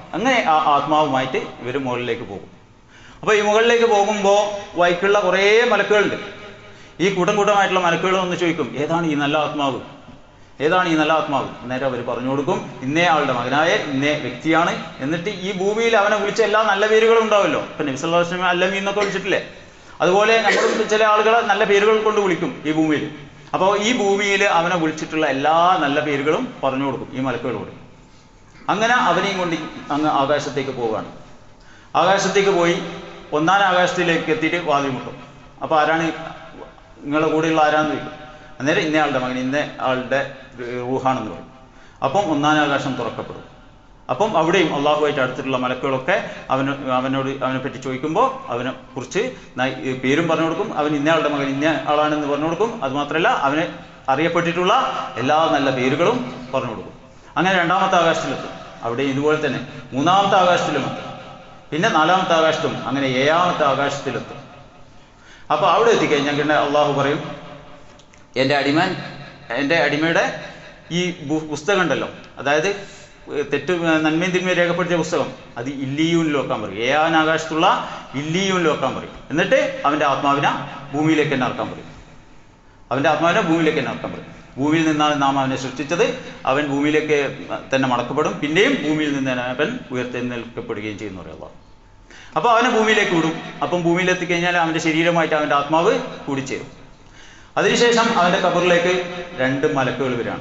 അങ്ങനെ ആ ആത്മാവുമായിട്ട് ഇവർ മുകളിലേക്ക് പോകും അപ്പോൾ ഈ മുകളിലേക്ക് പോകുമ്പോൾ വൈക്കുള്ള കുറേ മലക്കുകളുണ്ട് ഈ കൂട്ടം കൂട്ടമായിട്ടുള്ള മലക്കുകൾ ഒന്ന് ചോദിക്കും ഏതാണ് ഈ നല്ല ആത്മാവ് ഏതാണ് ഈ നല്ല ആത്മാവ് അന്നേരം അവർ പറഞ്ഞു കൊടുക്കും ഇന്നേ ആളുടെ മകനായ ഇന്നേ വ്യക്തിയാണ് എന്നിട്ട് ഈ ഭൂമിയിൽ അവനെ വിളിച്ച എല്ലാ നല്ല പേരുകളും ഉണ്ടാവുമല്ലോ ഇപ്പൊ നബിസ്വല്ലാസ്ലമ അല്ലമീ എന്നൊക്കെ വിളിച്ചിട്ടില്ലേ അതുപോലെ നമ്മൾ ചില ആളുകളെ നല്ല പേരുകൾ കൊണ്ട് വിളിക്കും ഈ ഭൂമിയിൽ അപ്പോൾ ഈ ഭൂമിയിൽ അവനെ വിളിച്ചിട്ടുള്ള എല്ലാ നല്ല പേരുകളും പറഞ്ഞു കൊടുക്കും ഈ മലക്കുകളോട് അങ്ങനെ അവനെയും കൊണ്ട് അങ്ങ് ആകാശത്തേക്ക് പോവുകയാണ് ആകാശത്തേക്ക് പോയി ഒന്നാം ആകാശത്തിലേക്ക് എത്തിയിട്ട് വാതിൽ മുട്ടും അപ്പോൾ ആരാണ് നിങ്ങളുടെ കൂടെയുള്ള ആരാന്ന് ചോദിക്കും അന്നേരം ഇന്ന ആളുടെ മകൻ ഇന്ന ആളുടെ റൂഹാണെന്ന് പറയും അപ്പം ഒന്നാം ആകാശം തുറക്കപ്പെടും അപ്പം അവിടെയും അള്ളാഹുമായിട്ട് അടുത്തിട്ടുള്ള മലക്കുകളൊക്കെ അവന് അവനോട് അവനെ പറ്റി ചോദിക്കുമ്പോൾ അവനെ കുറിച്ച് ന- ഈ പേരും പറഞ്ഞു കൊടുക്കും അവൻ ഇന്ന ആളുടെ മകൻ ഇന്ന ആളാണെന്ന് പറഞ്ഞു കൊടുക്കും അതുമാത്രമല്ല അവന് അറിയപ്പെട്ടിട്ടുള്ള എല്ലാ നല്ല പേരുകളും പറഞ്ഞു കൊടുക്കും അങ്ങനെ രണ്ടാമത്തെ ആകാശത്തിലെത്തും അവിടെ ഇതുപോലെ തന്നെ മൂന്നാമത്തെ ആകാശത്തിലും എത്തും പിന്നെ നാലാമത്തെ ആകാശത്തും അങ്ങനെ ഏഴാമത്തെ ആകാശത്തിലെത്തും അപ്പോൾ അവിടെ എത്തിക്കഴിഞ്ഞാൽ പിന്നെ അള്ളാഹു പറയും എൻ്റെ അടിമൻ എൻ്റെ അടിമയുടെ ഈ ബു- പുസ്തകം ഉണ്ടല്ലോ അതായത് ഏർ തെറ്റ് നന്മയും തിന്മയും രേഖപ്പെടുത്തിയ പുസ്തകം അത് ഇല്ലിയൂനിൽ വെക്കാൻ പറയും ഏഴാൻ ആകാശത്തുള്ള ഇല്ലിയൂനിൽ വെക്കാൻ പറയും എന്നിട്ട് അവൻ്റെ ആത്മാവിനെ ഭൂമിയിലേക്ക് തന്നെ ഇറക്കാൻ പറയും അവൻ്റെ ആത്മാവിനെ ഭൂമിയിലേക്ക് തന്നെ ഇറക്കാൻ പറയും ഭൂമിയിൽ നിന്നാണ് നാം അവനെ സൃഷ്ടിച്ചത് അവൻ ഭൂമിയിലേക്ക് തന്നെ മടക്കപ്പെടും പിന്നെയും ഭൂമിയിൽ നിന്ന് തന്നെ അവൻ ഉയർത്തെഴുന്നേൽക്കപ്പെടുകയും ചെയ്യുന്നു പറയുക അപ്പോൾ അവനെ ഭൂമിയിലേക്ക് വിടും അപ്പം ഭൂമിയിൽ എത്തിക്കഴിഞ്ഞാൽ അവൻ്റെ ശരീരമായിട്ട് അവൻ്റെ ആത്മാവ് കൂടിച്ചേരും അതിനുശേഷം അവൻ്റെ കബറിലേക്ക് രണ്ട് മലക്കുകൾ വരികയാണ്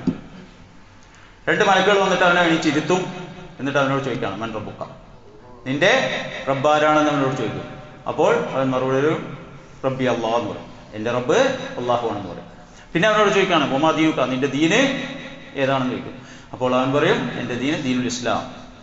രണ്ട് മലക്കുകൾ വന്നിട്ട് അവനെ എണീച്ചിരുത്തും എന്നിട്ട് അവനോട് ചോദിക്കുകയാണ് മൻ റബ്ബുക്ക നിന്റെ റബ്ബാരാണെന്ന് അവനോട് ചോദിക്കും അപ്പോൾ അവൻ മറുപടി ഒരു റബ്ബി അള്ളാഹ് എന്ന് പറയും എൻ്റെ റബ്ബ് അള്ളാഹു ആണെന്ന് പറയും പിന്നെ അവനോട് ചോദിക്കുകയാണ് ഒമാ ദീനുക്ക നിന്റെ ദീന് ഏതാണെന്ന് ചോദിക്കും അപ്പോൾ അവൻ പറയും എൻ്റെ ദീന് ദീനുൽ ഇസ്ലാം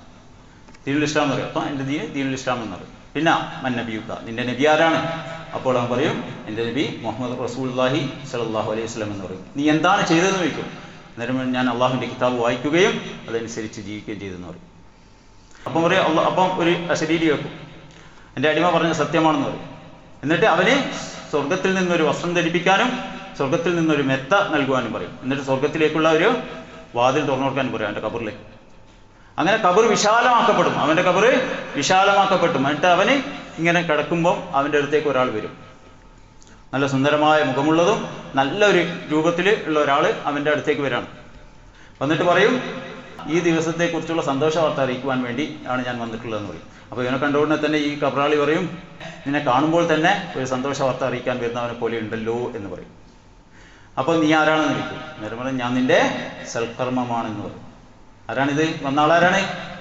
ദീനുൽ ഇസ്ലാം എന്ന് പറയും അപ്പം എൻ്റെ ദീന് ദീനുൽ ഇസ്ലാം എന്ന് പറയും പിന്നെ മൻ നബിയുക്ക നിന്റെ നബി ആരാണ് അപ്പോൾ അവൻ പറയും എൻ്റെ നബി മുഹമ്മദ് റസൂൽഹി സലാഹു അലൈഹി വസ്ലം എന്ന് പറയും നീ എന്താണ് ചെയ്തതെന്ന് ചോദിക്കും അന്നേരം ഞാൻ അള്ളാഹുവിൻ്റെ കിതാബ് വായിക്കുകയും അതനുസരിച്ച് ജീവിക്കുകയും ചെയ്തെന്ന് പറയും അപ്പം പറയും അള്ളാ അപ്പം ഒരു അശരീരി വെക്കും എൻ്റെ അടിമ പറഞ്ഞ സത്യമാണെന്ന് പറയും എന്നിട്ട് അവന് സ്വർഗത്തിൽ നിന്നൊരു വസ്ത്രം ധരിപ്പിക്കാനും സ്വർഗത്തിൽ നിന്നൊരു മെത്ത നൽകുവാനും പറയും എന്നിട്ട് സ്വർഗത്തിലേക്കുള്ള ഒരു വാതിൽ തുറന്നു കൊടുക്കാനും പറയും അവൻ്റെ കബറിലേക്ക് അങ്ങനെ കബർ വിശാലമാക്കപ്പെടും അവൻ്റെ കബർ വിശാലമാക്കപ്പെടും എന്നിട്ട് അവന് ഇങ്ങനെ കിടക്കുമ്പോൾ അവൻ്റെ അടുത്തേക്ക് ഒരാൾ വരും നല്ല സുന്ദരമായ മുഖമുള്ളതും നല്ലൊരു രൂപത്തിൽ ഉള്ള ഒരാൾ അവൻ്റെ അടുത്തേക്ക് വരാണ് വന്നിട്ട് പറയും ഈ ദിവസത്തെക്കുറിച്ചുള്ള സന്തോഷ വാർത്ത അറിയിക്കുവാൻ വേണ്ടി ആണ് ഞാൻ വന്നിട്ടുള്ളതെന്ന് പറയും അപ്പോൾ ഇവനെ കണ്ടുകൊണ്ടേ തന്നെ ഈ കബറാളി പറയും നിന്നെ കാണുമ്പോൾ തന്നെ ഒരു സന്തോഷ വാർത്ത അറിയിക്കാൻ വരുന്നവനെ പോലെ ഉണ്ടല്ലോ എന്ന് പറയും അപ്പോൾ നീ ആരാണെന്ന് ചോദിക്കും നേരം പറയും ഞാൻ നിന്റെ സൽക്കർമ്മമാണെന്ന് പറയും ആരാണിത് വന്ന ആളാരാണ്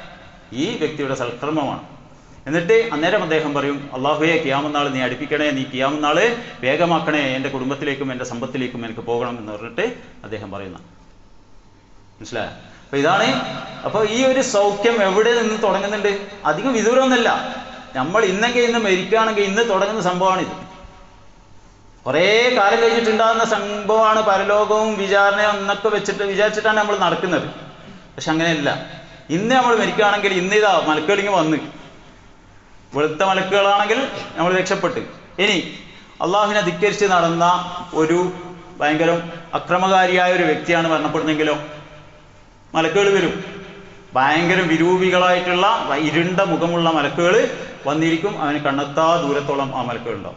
ഈ വ്യക്തിയുടെ സൽക്കർമ്മമാണ് എന്നിട്ട് അന്നേരം അദ്ദേഹം പറയും അള്ളാഹുയെ കിയാമനാൾ നീ അടുപ്പിക്കണേ നീ കിയാമനാൾ വേഗമാക്കണേ എൻ്റെ കുടുംബത്തിലേക്കും എൻ്റെ സമ്പത്തിലേക്കും എനിക്ക് പോകണം എന്ന് പറഞ്ഞിട്ട് അദ്ദേഹം പറയുന്ന മനസ്സിലായോ അപ്പൊ ഇതാണ് അപ്പൊ ഈ ഒരു സൗഖ്യം എവിടെ നിന്ന് തുടങ്ങുന്നുണ്ട് അധികം വിദൂരമൊന്നുമല്ല നമ്മൾ ഇന്നൊക്കെ ഇന്ന് മരിക്കുകയാണെങ്കിൽ ഇന്ന് തുടങ്ങുന്ന സംഭവമാണിത് കുറേ കാലം കഴിഞ്ഞിട്ടുണ്ടാകുന്ന സംഭവമാണ് പരലോകവും വിചാരണയും എന്നൊക്കെ വെച്ചിട്ട് വിചാരിച്ചിട്ടാണ് നമ്മൾ നടക്കുന്നത് പക്ഷെ അങ്ങനെയല്ല ഇന്ന് നമ്മൾ മരിക്കുകയാണെങ്കിൽ ഇന്ന് ഇതാ മലക്കുകളിങ്ങ് വന്ന് വെളുത്ത മലക്കുകളാണെങ്കിൽ നമ്മൾ രക്ഷപ്പെട്ട് ഇനി അള്ളാഹുവിനെ ധിക്കരിച്ച് നടന്ന ഒരു ഭയങ്കര അക്രമകാരിയായ ഒരു വ്യക്തിയാണ് മരണപ്പെടുന്നെങ്കിലോ മലക്കുകൾ വരും ഭയങ്കര വിരൂപികളായിട്ടുള്ള ഇരുണ്ട മുഖമുള്ള മലക്കുകൾ വന്നിരിക്കും അവന് കണ്ണെത്താ ദൂരത്തോളം ആ മലക്കുകൾ ഉണ്ടാവും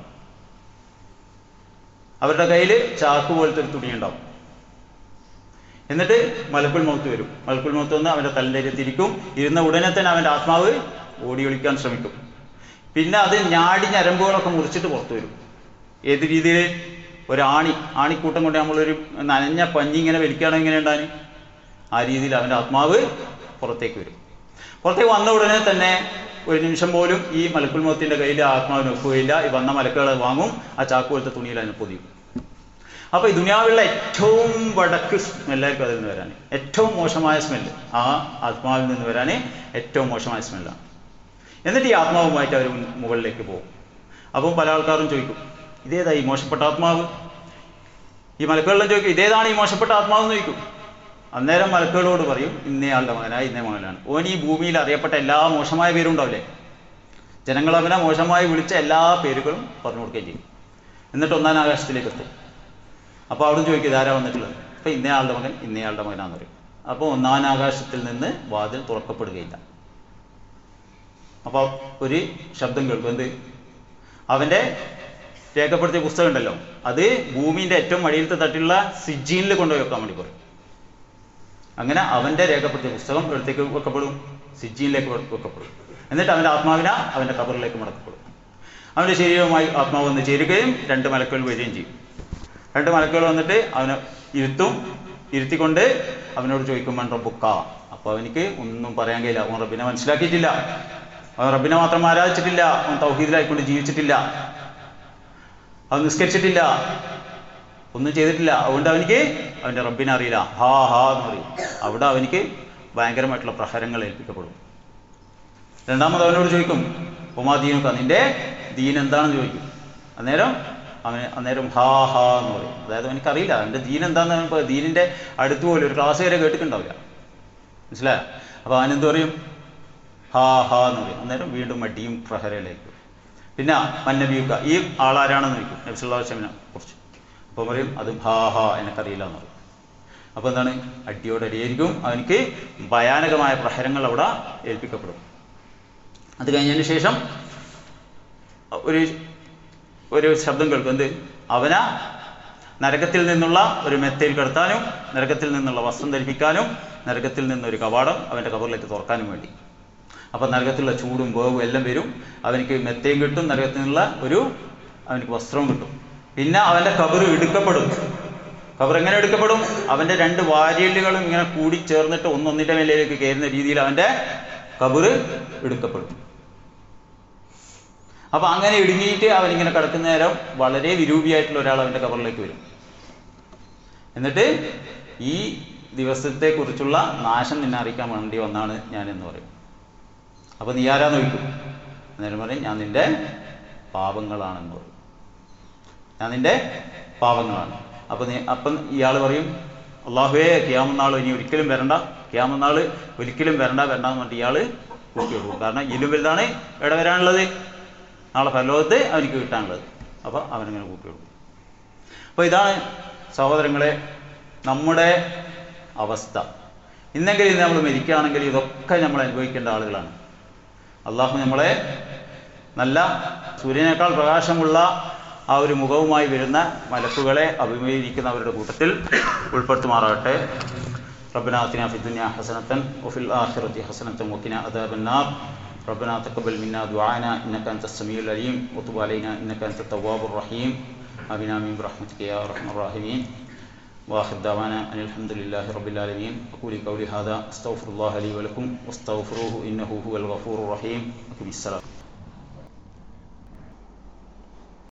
അവരുടെ കയ്യിൽ ചാക്ക് പോലത്തെ ഒരു തുണി ഉണ്ടാവും എന്നിട്ട് മലക്കുൽ മൗത്ത് വരും മലക്കുൽ മൗത്ത് വന്ന് അവന്റെ തലയിലെത്തിരിക്കും ഇരുന്ന ഉടനെ തന്നെ അവന്റെ ആത്മാവ് ഓടി ഒളിക്കാൻ ശ്രമിക്കും പിന്നെ അത് ഞാടി ഞരമ്പുകളൊക്കെ മുറിച്ചിട്ട് പുറത്തു വരും ഏത് രീതിയിൽ ഒരു ആണി ആണിക്കൂട്ടം കൊണ്ട് നമ്മളൊരു നനഞ്ഞ പഞ്ഞി ഇങ്ങനെ വലിക്കുകയാണെങ്കിൽ എങ്ങനെ ഉണ്ടാകും ആ രീതിയിൽ അവന്റെ ആത്മാവ് പുറത്തേക്ക് വരും പുറത്തേക്ക് വന്ന ഉടനെ തന്നെ ഒരു നിമിഷം പോലും ഈ മലക്കുൽ മൗത്തിന്റെ കയ്യിൽ ആ ആത്മാവിന് ഒക്കുകയില്ല ഈ വന്ന മലക്കുകളെ വാങ്ങും ആ ചാക്ക് പോലത്തെ തുണിയിൽ അതിനെ പൊതിയും അപ്പൊ ഈ ദുനിയാവിലുള്ള ഏറ്റവും വടക്ക് സ്മെല്ലായിരിക്കും അതിൽ നിന്ന് വരാൻ ഏറ്റവും മോശമായ സ്മെല്ല് ആ ആത്മാവിൽ നിന്ന് വരാൻ ഏറ്റവും മോശമായ സ്മെല്ലാണ് എന്നിട്ട് ഈ ആത്മാവുമായിട്ട് അവർ മുകളിലേക്ക് പോകും അപ്പം പല ആൾക്കാരും ചോദിക്കും ഇതേതാ ഈ മോശപ്പെട്ട ആത്മാവ് ഈ മലക്കുകളിലും ചോദിക്കും ഇതേതാണ് ഈ മോശപ്പെട്ട ആത്മാവ് എന്ന് ചോദിക്കും അന്നേരം മലക്കുകളോട് പറയും ഇന്നയാളുടെ മകനായി ഇന്നേ മകനാണ് ഓൻ ഈ ഭൂമിയിൽ അറിയപ്പെട്ട എല്ലാ മോശമായ പേരും ഉണ്ടാവില്ലേ ജനങ്ങൾ അവനെ മോശമായി വിളിച്ച എല്ലാ പേരുകളും പറഞ്ഞു കൊടുക്കുകയും ചെയ്യും എന്നിട്ട് ഒന്നാം ആകാശത്തിലേക്ക് എത്തും അപ്പോൾ അവിടെ ചോദിക്കും ഇതാരാ വന്നിട്ടുള്ളത് അപ്പോൾ ഇന്നയാളുടെ മകൻ ഇന്നയാളുടെ മകനാന്ന് പറയും അപ്പോൾ ഒന്നാം ആകാശത്തിൽ നിന്ന് വാതിൽ തുറക്കപ്പെടുകയില്ല അപ്പോൾ ഒരു ശബ്ദം കേൾക്കും എന്ത് അവൻ്റെ രേഖപ്പെടുത്തിയ പുസ്തകം ഉണ്ടല്ലോ അത് ഭൂമിൻ്റെ ഏറ്റവും അടിയിലത്തെ തട്ടിലുള്ള സിജീനിൽ കൊണ്ടുപോയി വെക്കാൻ വേണ്ടി പറയും അങ്ങനെ അവൻ്റെ രേഖപ്പെടുത്തിയ പുസ്തകം എടുത്തേക്ക് വെക്കപ്പെടും സിജീനിലേക്ക് വെക്കപ്പെടും എന്നിട്ട് അവൻ്റെ ആത്മാവിനെ അവൻ്റെ കബറിലേക്ക് മടക്കപ്പെടും അവൻ്റെ ശരീരവുമായി ആത്മാവ് വന്ന് ചേരുകയും രണ്ട് മലക്കുകൾ വരികയും ചെയ്യും രണ്ട് മലക്കുകൾ വന്നിട്ട് അവനെ ഇരുത്തും ഇരുത്തിക്കൊണ്ട് അവനോട് ചോദിക്കും മൺ റബ്ബുക്ക അപ്പോൾ അവനിക്ക് ഒന്നും പറയാൻ കഴിയില്ല അവൻ റബ്ബിനെ മനസ്സിലാക്കിയിട്ടില്ല അവൻ റബ്ബിനെ മാത്രം ആരാധിച്ചിട്ടില്ല അവൻ തൗഹീദിലായിക്കൊണ്ട് ജീവിച്ചിട്ടില്ല അവൻ നിസ്കരിച്ചിട്ടില്ല ഒന്നും ചെയ്തിട്ടില്ല അതുകൊണ്ട് അവനിക്ക് അവൻ്റെ റബ്ബിനെ അറിയില്ല ഹാ ഹാ എന്ന് പറയും അവിടെ അവനിക്ക് ഭയങ്കരമായിട്ടുള്ള പ്രഹരങ്ങൾ ഏൽപ്പിക്കപ്പെടും രണ്ടാമത് അവനോട് ചോദിക്കും ഉമാ ദീനുക്ക നിന്റെ ദീൻ എന്താണെന്ന് ചോദിക്കും അന്നേരം അവന് അന്നേരം ഹാ ഹാ എന്ന് പറയും അതായത് അവനക്കറിയില്ല അവൻ്റെ ദീൻ എന്താണെന്ന് ഇപ്പോൾ ദീനിൻ്റെ അടുത്ത് പോലും ഒരു ക്ലാസ് വരെ കേട്ടിട്ടുണ്ടാവില്ല മനസ്സിലായോ അപ്പോൾ അവനെന്ത് പറയും ഹാ ഹാ എന്ന് പറയും അന്നേരം വീണ്ടും മടിയും പ്രഹരയിലേക്ക് പിന്നെ മന്നബിയുക്ക ഈ ആളാരാണെന്ന് ചോദിക്കും നബ്സുല്ലാ വസ്ലമിനെ കുറിച്ച് അപ്പോൾ പറയും അത് ഹാ ഹാ എനിക്കറിയില്ല എന്ന് പറയും അപ്പോൾ എന്താണ് അടിയോടടിയായിരിക്കും അവനിക്ക് ഭയാനകമായ പ്രഹരങ്ങൾ അവിടെ ഏൽപ്പിക്കപ്പെടും അത് കഴിഞ്ഞതിന് ശേഷം ഒരു ഒരു ശബ്ദം കേൾക്കും എന്ത് അവന നരകത്തിൽ നിന്നുള്ള ഒരു മെത്തയിൽ കിടത്താനും നരകത്തിൽ നിന്നുള്ള വസ്ത്രം ധരിപ്പിക്കാനും നരകത്തിൽ നിന്നൊരു കവാടം അവൻ്റെ കബറിലേക്ക് തുറക്കാനും വേണ്ടി അപ്പം നരകത്തിലുള്ള ചൂടും വേവും എല്ലാം വരും അവനിക്ക് മെത്തയും കിട്ടും നരകത്തിൽ നിന്നുള്ള ഒരു അവനിക്ക് വസ്ത്രവും കിട്ടും പിന്നെ അവൻ്റെ കബർ എടുക്കപ്പെടും കബർ എങ്ങനെ എടുക്കപ്പെടും അവൻ്റെ രണ്ട് വാര്യലുകളും ഇങ്ങനെ കൂടി ചേർന്നിട്ട് ഒന്നൊന്നിൻ്റെ മേലേക്ക് കയറുന്ന രീതിയിൽ അവൻ്റെ കബർ എടുക്കപ്പെടും അപ്പൊ അങ്ങനെ ഇടുങ്ങിയിട്ട് അവനിങ്ങനെ കിടക്കുന്ന നേരം വളരെ വിരൂപിയായിട്ടുള്ള ഒരാൾ അവൻ്റെ കബറിലേക്ക് വരും എന്നിട്ട് ഈ ദിവസത്തെ കുറിച്ചുള്ള നാശം നിന്നെ അറിയിക്കാൻ വേണ്ടി വന്നാണ് ഞാൻ എന്ന് പറയും അപ്പൊ നീ ആരാന്ന് ചോദിക്കും അന്നേരം പറയും ഞാൻ നിന്റെ പാപങ്ങളാണെന്ന് പറയും ഞാൻ നിന്റെ പാപങ്ങളാണ് അപ്പൊ നീ അപ്പം ഇയാൾ പറയും അള്ളാഹുവേ ക്യാമനാൾ ഇനി ഒരിക്കലും വരണ്ട ക്യാമനാൾ ഒരിക്കലും വരണ്ട വരണ്ട എന്ന് പറഞ്ഞിട്ട് ഇയാൾ കൂട്ടിയെടുക്കും കാരണം ഇതിലും വലുതാണ് എവിടെ വരാനുള്ളത് നാളെ പരലോകത്ത് അവനിക്ക് കിട്ടാനുള്ളത് അപ്പോൾ അവനിങ്ങനെ കൂട്ടിയെടുക്കും അപ്പോൾ ഇതാണ് സഹോദരങ്ങളെ നമ്മുടെ അവസ്ഥ ഇന്നെങ്കിലും നമ്മൾ മരിക്കുകയാണെങ്കിൽ ഇതൊക്കെ നമ്മൾ അനുഭവിക്കേണ്ട ആളുകളാണ് അള്ളാഹു നമ്മളെ നല്ല സൂര്യനേക്കാൾ പ്രകാശമുള്ള ആ ഒരു മുഖവുമായി വരുന്ന മലക്കുകളെ അഭിമുഖീകരിക്കുന്നവരുടെ കൂട്ടത്തിൽ ഉൾപ്പെടുത്തുമാറാകട്ടെ ربنا آتنا في الدنيا حسنة وفي الآخرة حسنة وقنا عذاب النار ربنا تقبل منا دعانا إنك أنت السميع العليم وتب علينا إنك أنت التواب الرحيم آمين آمين برحمتك يا أرحم الراحمين وآخر دعوانا أن الحمد لله رب العالمين أقول قولي هذا أستغفر الله لي ولكم واستغفروه إنه هو الغفور الرحيم أقم السلام